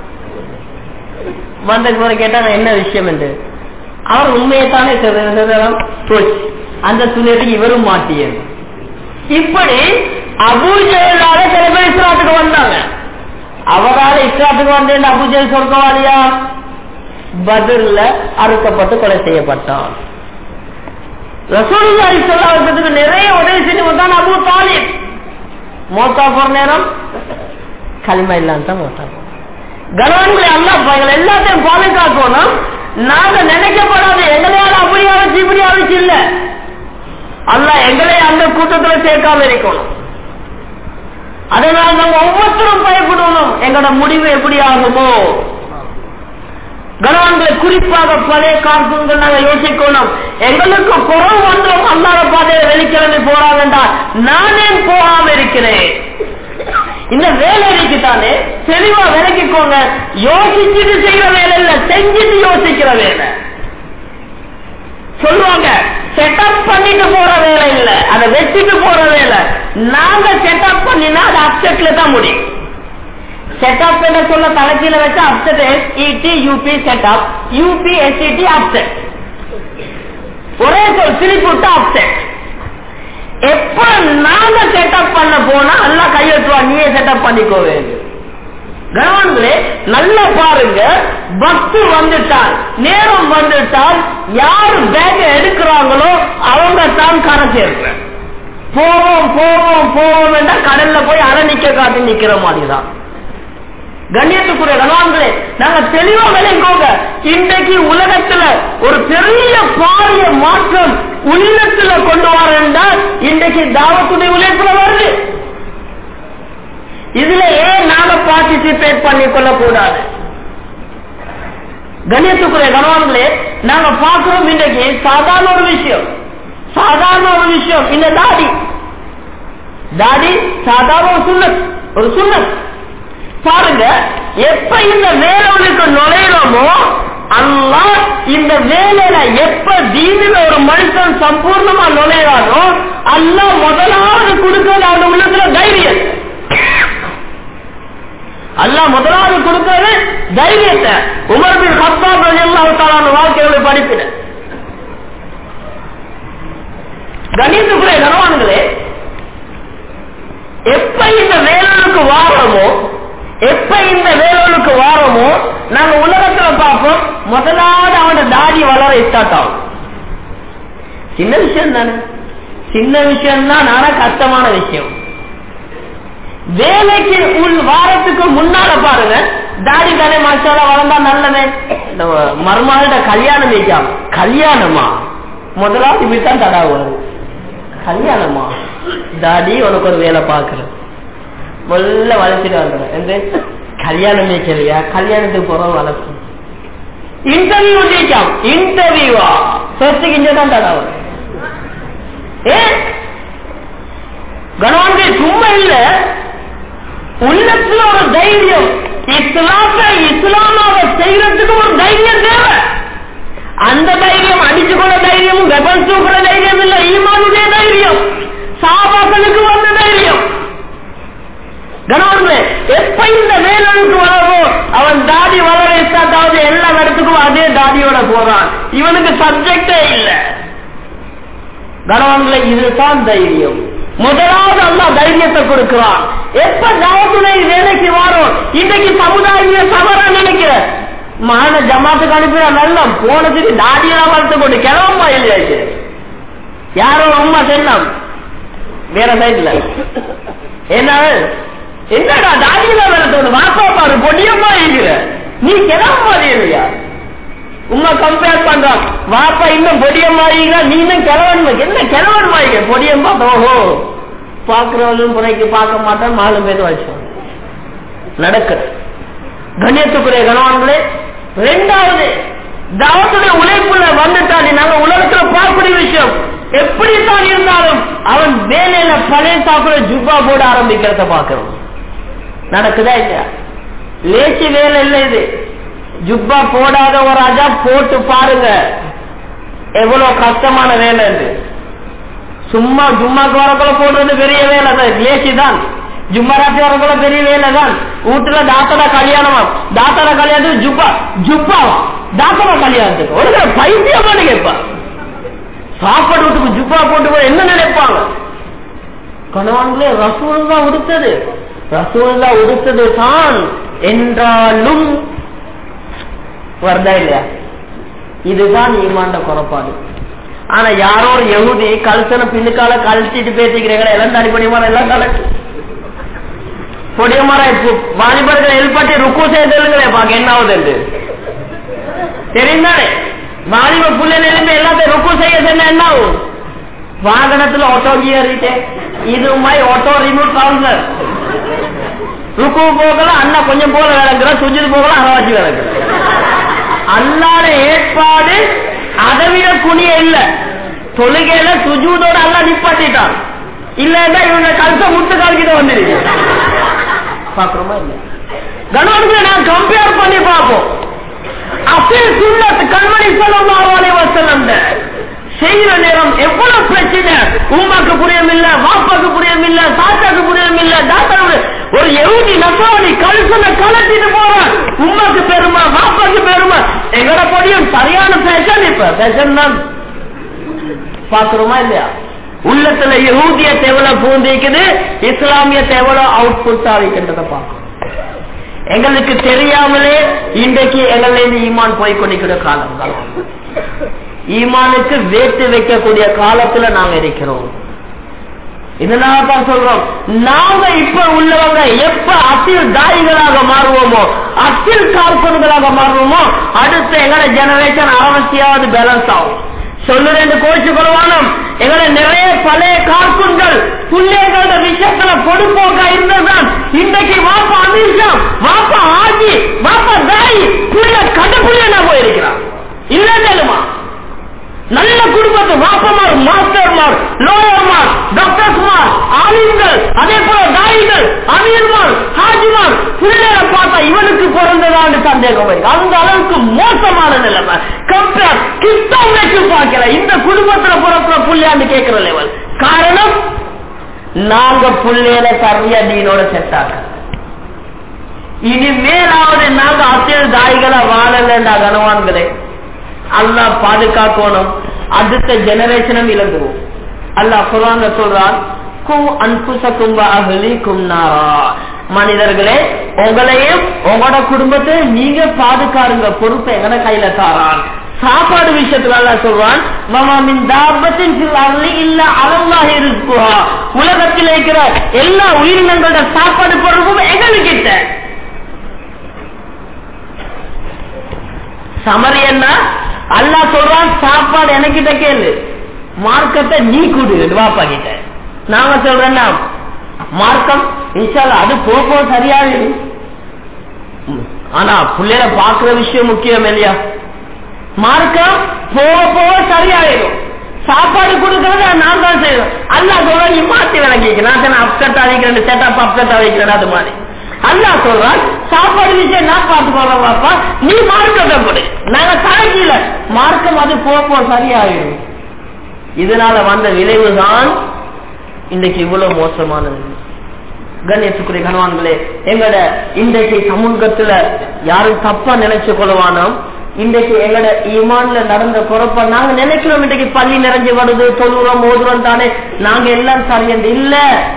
வந்த பிறகு கேட்டாங்க என்ன விஷயம் என்று அவர் உண்மையைத்தானே போச்சு அந்த துணியத்துக்கு இவரும் மாட்டியது இப்படி அபூஜலால சில பேர் இஸ்லாத்துக்கு வந்தாங்க அவரால் இஸ்லாத்துக்கு வந்தேன் அபூஜல் சொர்க்கவாதியா பதில்ல அறுக்கப்பட்டு கொலை செய்யப்பட்டான் ரசூலுல்லாஹி ஸல்லல்லாஹு அலைஹி வஸல்லம் நிறைய உதவி செஞ்சு வந்தான் அபூ தாலிப் மோத்தா போற நேரம் களிமா இல்லாம தான் மோத்தா கனவான்களை அல்லா எங்களை எல்லாத்தையும் பாதுகாக்கணும் நாங்க நினைக்கப்படாத எங்களையால அப்படி ஆச்சு இப்படி ஆச்சு இல்ல அல்ல எங்களை அந்த கூட்டத்துல சேர்க்காம இருக்கணும் அதனால நம்ம ஒவ்வொருத்தரும் பயப்படணும் எங்களோட முடிவு எப்படி ஆகுமோ கனவான்களை குறிப்பாக பழைய கார்ட்டூன்கள் நாங்க யோசிக்கணும் எங்களுக்கு குறவு ஒன்றும் அல்லாத பாதையை வெளிக்கிழமை போறாங்கன்றா நானே போகாம இருக்கிறேன் இந்த வேலை இருக்குதானே தெளிவா விளக்கிக்கோங்க யோசிச்சுட்டு செய்யற வேலை இல்ல செஞ்சுட்டு யோசிக்கிற வேலை சொல்லுவாங்க செட்டப் பண்ணிட்டு போற வேலை இல்ல அதை வச்சுட்டு போற வேலை நாங்க செட்டப் பண்ணினா அது அப்செட்ல தான் முடியும் செட்டப் என்ன சொல்ல தலைக்கீழ வச்சு upset S E T U P setup U P S E T upset ஒரே சொல் சிரிப்புட்டு அப்செட் எப்ப நாங்க செட்டப் பண்ண போனா நல்லா கையெழுத்துவா நீயே செட்டப் பண்ணிக்கோ வேண்டும் கணவன்களே நல்லா பாருங்க பக்து வந்துட்டால் நேரம் வந்துட்டால் யாரு பேக எடுக்கிறாங்களோ அவங்க தான் கரை சேர்க்க போவோம் போவோம் போவோம் என்றா கடல்ல போய் அரை நிக்க காட்டி நிக்கிற மாதிரி தான் கண்ணியத்துக்குரிய கணவான்களே நாங்க தெளிவா விளைக்கோங்க இன்றைக்கு உலகத்துல ஒரு பெரிய பாரிய மாற்றம் உள்ளத்துல கொண்டு வரேன்டா இன்றைக்கு தாவத்துடைய உழைப்புல வருது இதுல ஏன் நாம பார்ட்டிசிபேட் பண்ணி கொள்ள கூடாது கண்ணியத்துக்குரிய கணவான்களே நாங்க பார்க்கிறோம் இன்றைக்கு சாதாரண ஒரு விஷயம் சாதாரண ஒரு விஷயம் இந்த தாடி தாடி சாதாரண ஒரு சுண்ணத் ஒரு சுண்ணத் பாருங்க எப்ப இந்த வேலவனுக்கு நுழையிறோமோ அல்லா இந்த வேலையில எப்ப தீனில ஒரு மனுஷன் சம்பூர்ணமா நுழையிறானோ அல்லா முதலாவது கொடுக்கிறது அவன் உள்ளத்துல தைரியம் அல்லா முதலாவது கொடுக்கிறது தைரியத்தை உமர்பின் ஹத்தாப் எல்லாத்தாலான வாழ்க்கையோட படிப்பின கணித்துக்குரிய கனவான்களே எப்ப இந்த வேலனுக்கு வாரமோ எப்ப இந்த வேலனுக்கு வாரமோ நாங்க உலகத்துல பார்ப்போம் முதலாவது அவனோட தாடி வளர ஸ்டார்ட் ஆகும் சின்ன விஷயம் தானே சின்ன விஷயம் தான் ஆனா கஷ்டமான விஷயம் வேலைக்கு உள் வாரத்துக்கு முன்னால பாருங்க தாடி தானே மாச்சால வளர்ந்தா நல்லவே இந்த மருமகளோட கல்யாணம் வைக்காம கல்யாணமா முதலாவது இப்படித்தான் தடா வருது கல்யாணமா தாடி உனக்கு ஒரு வேலை பாக்குறேன் முதல்ல வளர்ச்சிட்டு வந்துடும் என்று கல்யாணம் வைக்கலையா கல்யாணத்துக்கு போறோம் வளர்க்கும் இன்டர்வியூ ஜெயிக்காம் இன்டர்வியூவா ஃபர்ஸ்ட்டுக்கு இங்க தான் தடா வரும் ஏ கணவான்கள் சும்மா இல்ல உள்ளத்துல ஒரு தைரியம் இஸ்லாத்தை இஸ்லாமாவை செய்யறதுக்கு ஒரு தைரியம் தேவை அந்த தைரியம் அடிச்சு கொள்ள தைரியம் வெப்பன் தூக்குற தைரியம் இல்ல ஈமானுடைய தைரியம் சாபாக்களுக்கு வந்த தைரியம் கணவர்களே எப்ப இந்த வேலனுக்கு வளரோ அவன் தாடி வளர அதாவது எல்லா இடத்துக்கும் அதே தாடியோட போறான் இவனுக்கு சப்ஜெக்டே இல்ல கணவன்களை இதுதான் தைரியம் முதலாவது அல்லா தைரியத்தை கொடுக்கிறான் எப்ப தாவத்துணை வேலைக்கு வரும் இன்னைக்கு சமுதாய சமர நினைக்கிற மான ஜமாத்துக்கு அனுப்பினா நல்ல போனதுக்கு தாடியெல்லாம் வளர்த்து கொண்டு கிளம்பா இல்லையாச்சு யாரோ அம்மா செல்லம் வேற சைட்ல என்ன என்னடா தாடியில வளர்த்தோடு வாப்பா பாரு பொடியம்மா இருக்கிற நீ கிளம்ப மாதிரி இல்லையா உமா கம்பேர் பண்றான் வாப்பா இன்னும் பொடியம் மாறிங்களா நீ இன்னும் கிழவன் என்ன கிழவன் மாறிக்க பொடியம் பார்த்தா ஓஹோ பாக்குறவளும் புறைக்கு பார்க்க மாட்டான் நாலு பேர் வச்சோம் நடக்குது கண்ணியத்துக்குரிய கணவான்களே ரெண்டாவது தாவத்துடைய உழைப்புல வந்துட்டாடி நாங்க உலகத்துல பார்க்கக்கூடிய விஷயம் எப்படித்தான் இருந்தாலும் அவன் வேலையில பழைய சாப்பிட ஜுப்பா போட ஆரம்பிக்கிறத பாக்குறோம் நடக்குதா இல்லையா லேசி வேலை இல்லை இது ஜுப்பா போடாத ஒரு ராஜா போட்டு பாருங்க எவ்வளவு கஷ்டமான வேலை இது சும்மா ஜும்மாக்கு வரக்குள்ள போடுறது பெரிய வேலை தான் லேசி தான் ஜும்மா ராத்திரி வரக்குள்ள பெரிய வேலை தான் வீட்டுல தாத்தட கல்யாணமா தாத்தட கல்யாணத்துக்கு ஜுப்பா ஜுப்பாவா தாத்தட கல்யாணத்துக்கு ஒரு பைத்தியம் பண்ணி கேட்பா சாப்பாடு வீட்டுக்கு ஜுப்பா போட்டு போய் என்ன நினைப்பாங்க கணவான்களே ரசூல் தான் உடுத்தது ரசூல் தான் உடுத்தது தான் என்றாலும் வருதா இல்லையா இதுதான் ஈமாண்ட குறப்பாடு ஆனா யாரோ ஒரு எகுதி கழுத்தனை பின்னுக்கால கழிச்சிட்டு பேசிக்கிறீங்களா எல்லாம் தனி பொடியமான எல்லாம் கலட்டு பொடியமாரா இப்போ வாலிபர்கள் எழுப்பாட்டி ருக்கு செய்தல்களே பாக்க என்ன ஆகுது தெரியுந்தானே வாலிப புள்ள எழுந்து எல்லாத்தையும் ருக்கு செய்ய சொன்ன என்ன ஆகும் வாகனத்துல ஆட்டோ கியர் இருக்கு இது மாதிரி ஆட்டோ ரிமோட் கவுன்சர் ருக்கு போகல அண்ணா கொஞ்சம் போல விளங்குற சுஜித் போகல அரவாச்சி விளங்குற அல்லாத ஏற்பாடு அதை விட குனிய இல்ல தொழுகையில சுஜூதோட அல்லா நிப்பாட்டிட்டான் இல்லன்னா இவங்க கழுத்த முட்டு கால்கிட்ட வந்துருக்கு பாக்குறோமா இல்ல கணவனுக்கு நான் கம்பேர் பண்ணி பார்ப்போம் அசில் சுண்ணத் கண்மணி சொல்லி வசலம் செய்யற நேரம் எவ்வளவு பிரச்சனை உமாக்கு புரியம் இல்ல வாப்பாக்கு புரியம் இல்ல தாத்தாக்கு புரியம் இல்ல தாத்தாவோட ஒரு எழுதி நசாவணி கழுத்துல கலட்டிட்டு போறான் உமாக்கு பெருமா வாப்பாக்கு பெருமா எங்கட பொடியும் சரியான பேஷன் இப்ப பேஷன் தான் பாக்குறோமா இல்லையா உள்ளத்துல யூதிய எவ்வளவு பூந்திக்குது இஸ்லாமிய எவ்வளவு அவுட்புட் ஆகிக்கின்றத பார்க்கணும் எங்களுக்கு தெரியாமலே இன்றைக்கு எங்களை ஈமான் போய் கொண்டிருக்கிற காலம் காலம் ஈமானுக்கு வேட்டு வைக்கக்கூடிய காலத்துல நாங்க இருக்கிறோம் இதனால தான் சொல்றோம் நாங்க இப்ப உள்ளவங்க எப்ப அசில் தாய்களாக மாறுவோமோ அசில் கார்பன்களாக மாறுவோமோ அடுத்த எங்களோட ஜெனரேஷன் அவசியாவது பேலன்ஸ் ஆகும் சொல்லுறேன் கோச்சு கொள்வானம் எங்களை நிறைய பழைய கார்குன்கள் பிள்ளைகளோட விஷயத்துல பொடுப்போக்கா இருந்ததுதான் இன்றைக்கு வாப்பா அமிர்ஷம் வாப்பா ஆஜி வாப்பா தாய் புள்ள கடுப்புள்ள போயிருக்கிறான் இல்லைன்னுமா நல்ல குடும்பத்து வாப்பமார் மாஸ்டர்மார் லோயர்மார் டாக்டர்ஸ்மார் ஆலிம்கள் அதே போல தாயிகள் அமீர்மார் ஹாஜிமார் பிள்ளைகளை பார்த்தா இவனுக்கு பிறந்ததான்னு சந்தேகம் வருது அந்த அளவுக்கு மோசமான நிலைமை கம்பேர் கிட்டம் வச்சு பார்க்கல இந்த குடும்பத்துல பிறப்புற புள்ளையாண்டு கேட்கிற லெவல் காரணம் நாங்க புள்ளையில சரியா நீனோட செட் ஆக இனிமேலாவது நாங்க அசியல் தாய்களை வாழலண்டா கனவான்களே அல்லா பாதுகாக்கணும் அடுத்த ஜெனரேஷனும் இழந்துருவோம் அல்லா குரான் சொல்றான் மனிதர்களே உங்களையும் உங்களோட குடும்பத்தை நீங்க பாதுகாருங்க பொறுப்பை எங்கட கையில தாரான் சாப்பாடு விஷயத்துல அல்லா சொல்றான் மமாமின் தாபத்தின் இல்ல அளவாக இருக்குவா உலகத்தில் இருக்கிற எல்லா உயிரினங்களோட சாப்பாடு பொறுப்பும் எங்ககிட்ட சமரி என்ன அல்லா சொல்றான் சாப்பாடு எனக்கிட்ட கேளு மார்க்கத்தை நீ கூடு வாப்பா கிட்ட நாங்க சொல்றேன்னா மார்க்கம் இன்ஷால்ல அது போக சரியாயிடும் ஆனா பிள்ளைல பாக்குற விஷயம் முக்கியம் இல்லையா மார்க்கம் போக போக சரியாயிடும் சாப்பாடு கொடுக்கறத நான் தான் செய்யணும் அல்லா சொல்ற நீ மாத்தி விளங்கிக்க நான் அப்செட் அழிக்கிறேன் செட்டப் அப்செட் அழிக்கிறேன் அது மாதிரி அல்லா சொல்றான் சாப்பாடு விஷயம் நான் பார்த்துக்கோங்க பாப்பா நீ மார்க்கத்தை கொடு நாங்க தலைக்கீழ மார்க்கம் அது போப்போ சரியாயிடும் இதனால வந்த விளைவுதான் இன்றைக்கு இவ்வளவு மோசமானது கண்ணியத்துக்குரிய கணவான்களே எங்கட இன்றைக்கு சமூகத்துல யாரும் தப்பா நினைச்சு கொள்வானோ இன்றைக்கு எங்கட ஈமான்ல நடந்த குறப்ப நாங்க நினைக்கிறோம் இன்றைக்கு பள்ளி நிறைஞ்சு வருது தொழுறோம் ஓதுறோம் தானே நாங்க எல்லாம் சரியந்து இல்ல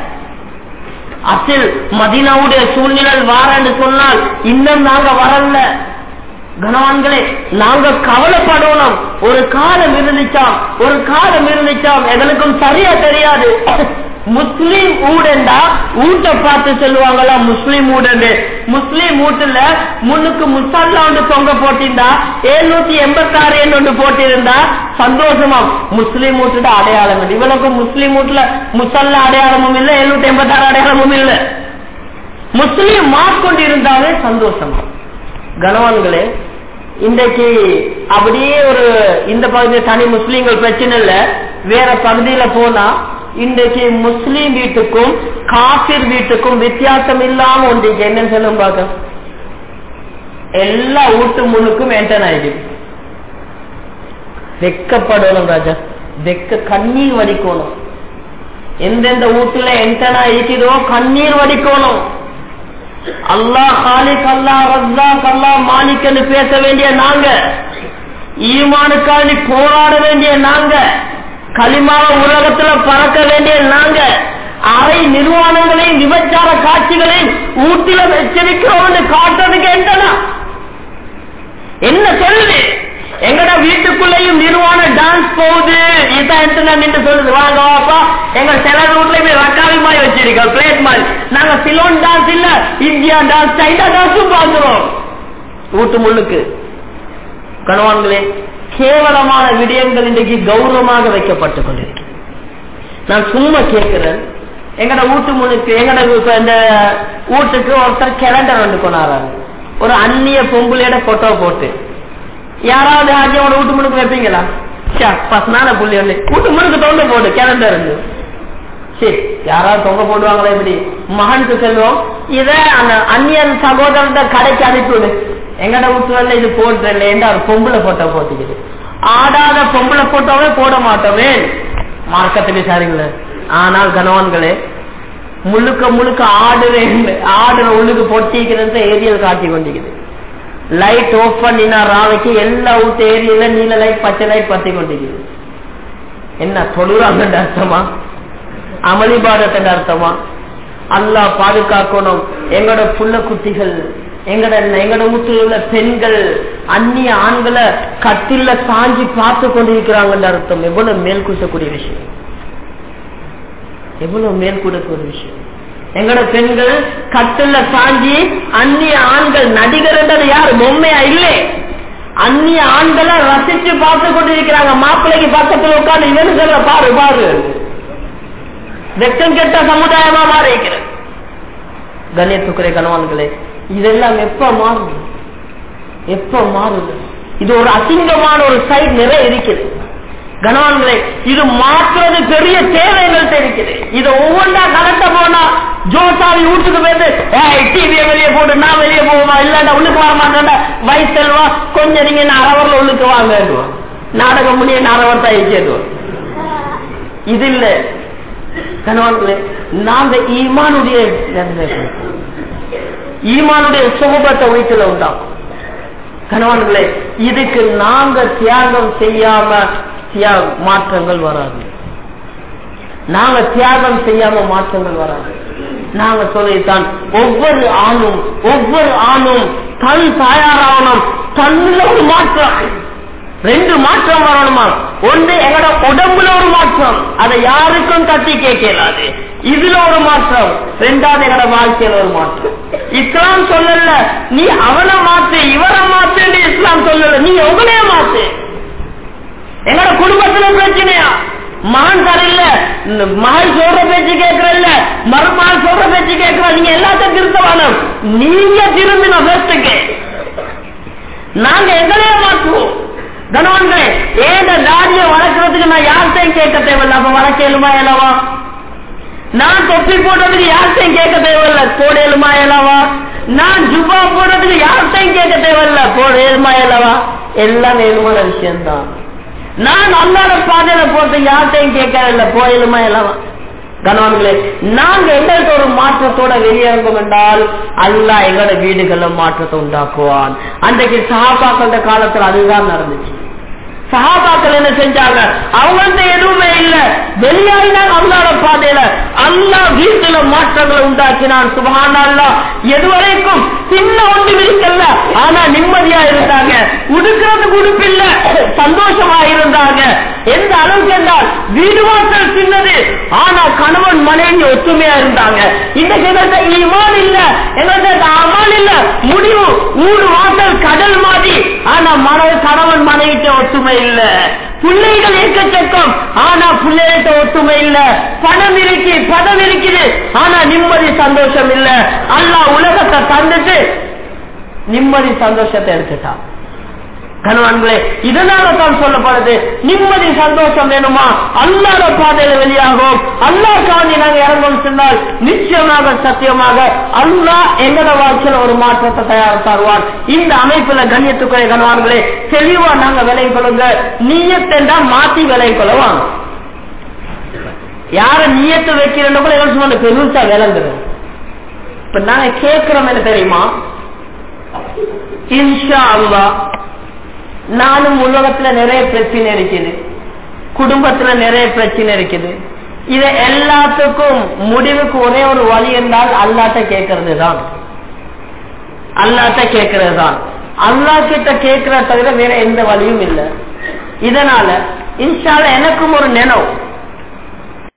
அசில் மதினாவுடைய சூழ்நிலை வாரன்னு சொன்னால் இன்னும் நாங்க வரல கனவான்களே நாங்க கவலைப்படணும் ஒரு காலம் இருந்துச்சாம் ஒரு காலம் இருந்துச்சாம் எங்களுக்கும் சரியா தெரியாது முஸ்லீம் ஊடண்டா ஊட்ட பார்த்து சொல்லுவாங்களா முஸ்லீம் ஊடண்டு முஸ்லீம் வீட்டுல முன்னுக்கு முசல்லா ஒன்று தொங்க போட்டிருந்தா எழுநூத்தி எண்பத்தி ஆறு ஒன்று போட்டிருந்தா சந்தோஷமா முஸ்லீம் வீட்டுல அடையாளம் இல்லை இவளுக்கு முஸ்லீம் வீட்டுல முசல்லா அடையாளமும் இல்லை எழுநூத்தி எண்பத்தி ஆறு அடையாளமும் இல்லை முஸ்லீம் மாற்கொண்டு இருந்தாலே சந்தோஷமா கனவான்களே இன்றைக்கு அப்படியே ஒரு இந்த பகுதியில் தனி முஸ்லீம்கள் பிரச்சனை இல்ல வேற பகுதியில போனா இன்றைக்கு முஸ்லீம் வீட்டுக்கும் காபிர் வீட்டுக்கும் வித்தியாசம் இல்லாம ஒன்று என்னன்னு சொல்லும் பார்க்க எல்லா வீட்டு முன்னுக்கும் என்டன் ஆயிடுது வெக்கப்படணும் ராஜா வெக்க கண்ணீர் வடிக்கணும் எந்தெந்த வீட்டுல என்டனா இருக்குதோ கண்ணீர் வடிக்கணும் அல்லாஹ் ஹாலிக் அல்லாஹ் ரஸ்ஸாக் அல்லாஹ் மாலிக்னு பேச வேண்டிய நாங்க ஈமானுக்காண்டி போராட வேண்டிய நாங்க களிமாவ உலகத்துல பறக்க வேண்டிய நாங்க அரை நிர்வாணங்களையும் விபச்சார காட்சிகளையும் ஊட்டில வச்சிருக்கிறோம்னு காட்டுறதுக்கு என்னன்னா என்ன சொல்லுது எங்கட வீட்டுக்குள்ளேயும் நிர்வாண டான்ஸ் போகுது இதான் இன்டர்நெட் நின்று சொல்லுது வாங்க வாப்பா எங்க சில வீட்லயுமே ரக்காவி மாதிரி வச்சிருக்கோம் பிளேட் மாதிரி நாங்க சிலோன் டான்ஸ் இல்ல இந்தியா டான்ஸ் சைனா டான்ஸும் பாக்குறோம் வீட்டு முள்ளுக்கு கணவான்களே கேவலமான விடயங்கள் இன்றைக்கு கௌரவமாக வைக்கப்பட்டுக் கொண்டிருக்கிறது நான் சும்மா கேட்கிறேன் எங்கட வீட்டு முன்னுக்கு எங்கட இப்ப இந்த வீட்டுக்கு ஒருத்தர் கேலண்டர் வந்து கொண்டாடுறாங்க ஒரு அந்நிய பொம்புலையோட போட்டோ போட்டு யாராவது ஆஜியோட வீட்டு முன்னுக்கு வைப்பீங்களா பசனான புள்ளி ஒண்ணு வீட்டு முன்னுக்கு தொங்க போடு கேலண்டர் இருந்து சரி யாராவது தொங்க போடுவாங்களா இப்படி மகனுக்கு செல்வோம் இத அந்த அந்நியன் சகோதரன் கடைக்கு அனுப்பிவிடு எங்கட வீட்டுல இது போட்டு ஏண்டா ஒரு பொம்பளை போட்டோ போட்டுக்குது ஆடாத பொம்பளை போட்டோவே போட மாட்டோமே மார்க்கத்துக்கு சரிங்களே ஆனால் கணவான்களே முழுக்க முழுக்க ஆடுறேன் ஆடுற உள்ளுக்கு பொட்டிக்கிறது ஏரியல் காட்டி கொண்டிருக்குது லைட் ஆஃப் பண்ணினா ராவைக்கு எல்லா ஊட்டு ஏரியில நீல லைட் பச்சை லைட் பத்தி கொண்டிருக்குது என்ன தொழுறாங்க அர்த்தமா அமளிபாதத்தின் அர்த்தமா அல்லா பாதுகாக்கணும் எங்களோட புள்ள குட்டிகள் எங்கட எங்கட வீட்டில் உள்ள பெண்கள் அந்நிய ஆண்களை கட்டில சாஞ்சி பார்த்து கொண்டிருக்கிறாங்க அர்த்தம் எவ்வளவு மேல் கூட்டக்கூடிய விஷயம் எவ்வளவு மேல் கூடக்கூடிய விஷயம் எங்கட பெண்கள் கட்டில சாஞ்சி அந்நிய ஆண்கள் நடிகர் யார் பொம்மையா இல்லை அந்நிய ஆண்களை ரசிச்சு பார்த்து கொண்டிருக்கிறாங்க மாப்பிள்ளைக்கு பக்கத்தில் உட்காந்து இவனு சொல்ல பாரு பாரு வெக்கம் கெட்ட சமுதாயமா மாறி இருக்கிறது கண்ணியத்துக்குறை கணவான்களே இதெல்லாம் எப்ப மாறுது எப்ப மாறுது இது ஒரு அசிங்கமான ஒரு சைட் நிறைய இருக்குது கணவான்களே இது மாற்றுறது பெரிய தேவைகள்ட்ட இருக்குது இதை ஒவ்வொன்றா கலட்ட போனா ஜோசாவி வீட்டுக்கு போயிட்டு டிவியை வெளியே போட்டு நான் வெளியே போவா இல்லாண்டா உள்ளுக்கு வர மாட்டேன்டா வயசெல்வா கொஞ்சம் நீங்க அறவரில் உள்ளுக்கு வாங்க நாடகம் முடிய அறவர் தான் இயக்கிடுவோம் இது இல்ல கணவான்களே நாங்க ஈமானுடைய ஈமானுடைய சுகபத்தை வீட்டுல உண்டாகும் கணவான்களே இதுக்கு நாங்க தியாகம் செய்யாம மாற்றங்கள் வராது நாங்க தியாகம் செய்யாம மாற்றங்கள் வராது நாங்க சொல்லித்தான் ஒவ்வொரு ஆணும் ஒவ்வொரு ஆணும் தன் தயாராகணும் தன்னுல ஒரு மாற்றம் ரெண்டு மாற்றம் வரணுமா ஒன்று எங்கட உடம்புல ஒரு மாற்றம் அதை யாருக்கும் தட்டி கேட்கலாது இதுல ஒரு மாற்றம் ரெண்டாவது எங்கட வாழ்க்கையில ஒரு மாற்றம் இஸ்லாம் சொல்லல நீ அவனை மாத்து இவரை மாத்து இஸ்லாம் சொல்லல நீ உங்களையே மாத்து எங்கட குடும்பத்துல பிரச்சனையா மகன் சரியில்ல மகள் சொல்ற பேச்சு கேட்கறல்ல மருமகள் சொல்ற பேச்சு கேட்கற நீங்க எல்லாத்தையும் திருத்த வேணும் நீங்க திரும்பின பெஸ்ட்டுக்கு நாங்க எங்களையே மாற்றுவோம் கணவன்களே ஏத தாடிய வளர்க்கறதுக்கு நான் யார்கிட்டையும் கேட்க தேவையில்ல அப்ப வளர்க்கலுமா இயலவா நான் தொப்பி போடுறதுக்கு யார்கிட்டையும் கேட்க தேவையில்ல போடலுமா இயலவா நான் ஜுபா போடுறதுக்கு யார்கிட்டையும் கேட்க தேவையில்ல போடலுமா இயலவா எல்லாம் வேணுமான விஷயம்தான் நான் அல்லாத பாதையில போறது யார்கிட்டையும் கேட்கவில்லை போயிலுமா இயலவா கணவன்களே நாங்க எங்களுக்கு ஒரு மாற்றத்தோட வெளியேறோம் என்றால் அல்லா எங்களோட வீடுகள்ல மாற்றத்தை உண்டாக்குவான் அன்றைக்கு சகாபாக்கள காலத்துல அதுதான் நடந்துச்சு சகாபாக்கள் என்ன செஞ்சாங்க அவங்கள்ட்ட எதுவுமே இல்ல வெளியாயினாங்க அல்லாட பாதையில அல்லா வீட்டுல மாற்றங்களை உண்டாக்கினான் சுபகான அல்லா எதுவரைக்கும் சின்ன ஒன்று இருக்கல ஆனா நிம்மதியா இருந்தாங்க உடுக்கிறதுக்கு உடுப்பில்ல சந்தோஷமா இருந்தாங்க எந்த அளவுக்கு என்றால் வீடு வாசல் சின்னது ஆனா கணவன் மனைவி ஒற்றுமையா இருந்தாங்க இன்னைக்கு எங்கள்கிட்ட ஈமான் இல்ல எங்கள்கிட்ட அமல் இல்ல முடிவு ஊடு வாசல் கடல் மாதிரி ஆனா மன கணவன் மனைவிட்ட ஒற்றுமை இல்ல பிள்ளைகள் எக்கச்சக்கம் ஆனா பிள்ளைகிட்ட ஒற்றுமை இல்ல பணம் இருக்கு பதம் இருக்குது ஆனா நிம்மதி சந்தோஷம் இல்ல அல்லாஹ் உலகத்தை தந்துட்டு நிம்மதி சந்தோஷத்தை எடுத்துட்டான் கணவன்களே இதனால தான் சொல்லப்படுது நிம்மதி சந்தோஷம் வேணுமா அல்லாத பாதையில வெளியாகும் அல்லாஹ் காண்டி நாங்க இறங்கும் சொன்னால் நிச்சயமாக சத்தியமாக அல்லாஹ் எங்கட வாழ்க்கையில ஒரு மாற்றத்தை தயார் தருவான் இந்த அமைப்புல கண்ணியத்துக்குரிய கணவான்களே தெளிவா நாங்க விலை கொள்ளுங்க நீயத்தெண்டா மாத்தி விலை கொள்ளவாங்க யார நீயத்து வைக்கிறோம் கூட என்ன சொல்லுவாங்க பெருசா விளங்குறோம் இப்ப நாங்க கேட்கிறோம் என்ன தெரியுமா இன்ஷா அல்லாஹ் நானும் உலகத்துல நிறைய பிரச்சனை இருக்குது குடும்பத்துல நிறைய பிரச்சனை இருக்குது இத எல்லாத்துக்கும் முடிவுக்கு ஒரே ஒரு வழி என்றால் அல்லாட்ட கேட்கறது தான் அல்லாட்ட கேட்கறது தான் அல்லா கிட்ட கேட்கற தவிர வேற எந்த வழியும் இல்லை இதனால இன்ஷால எனக்கும் ஒரு நினைவு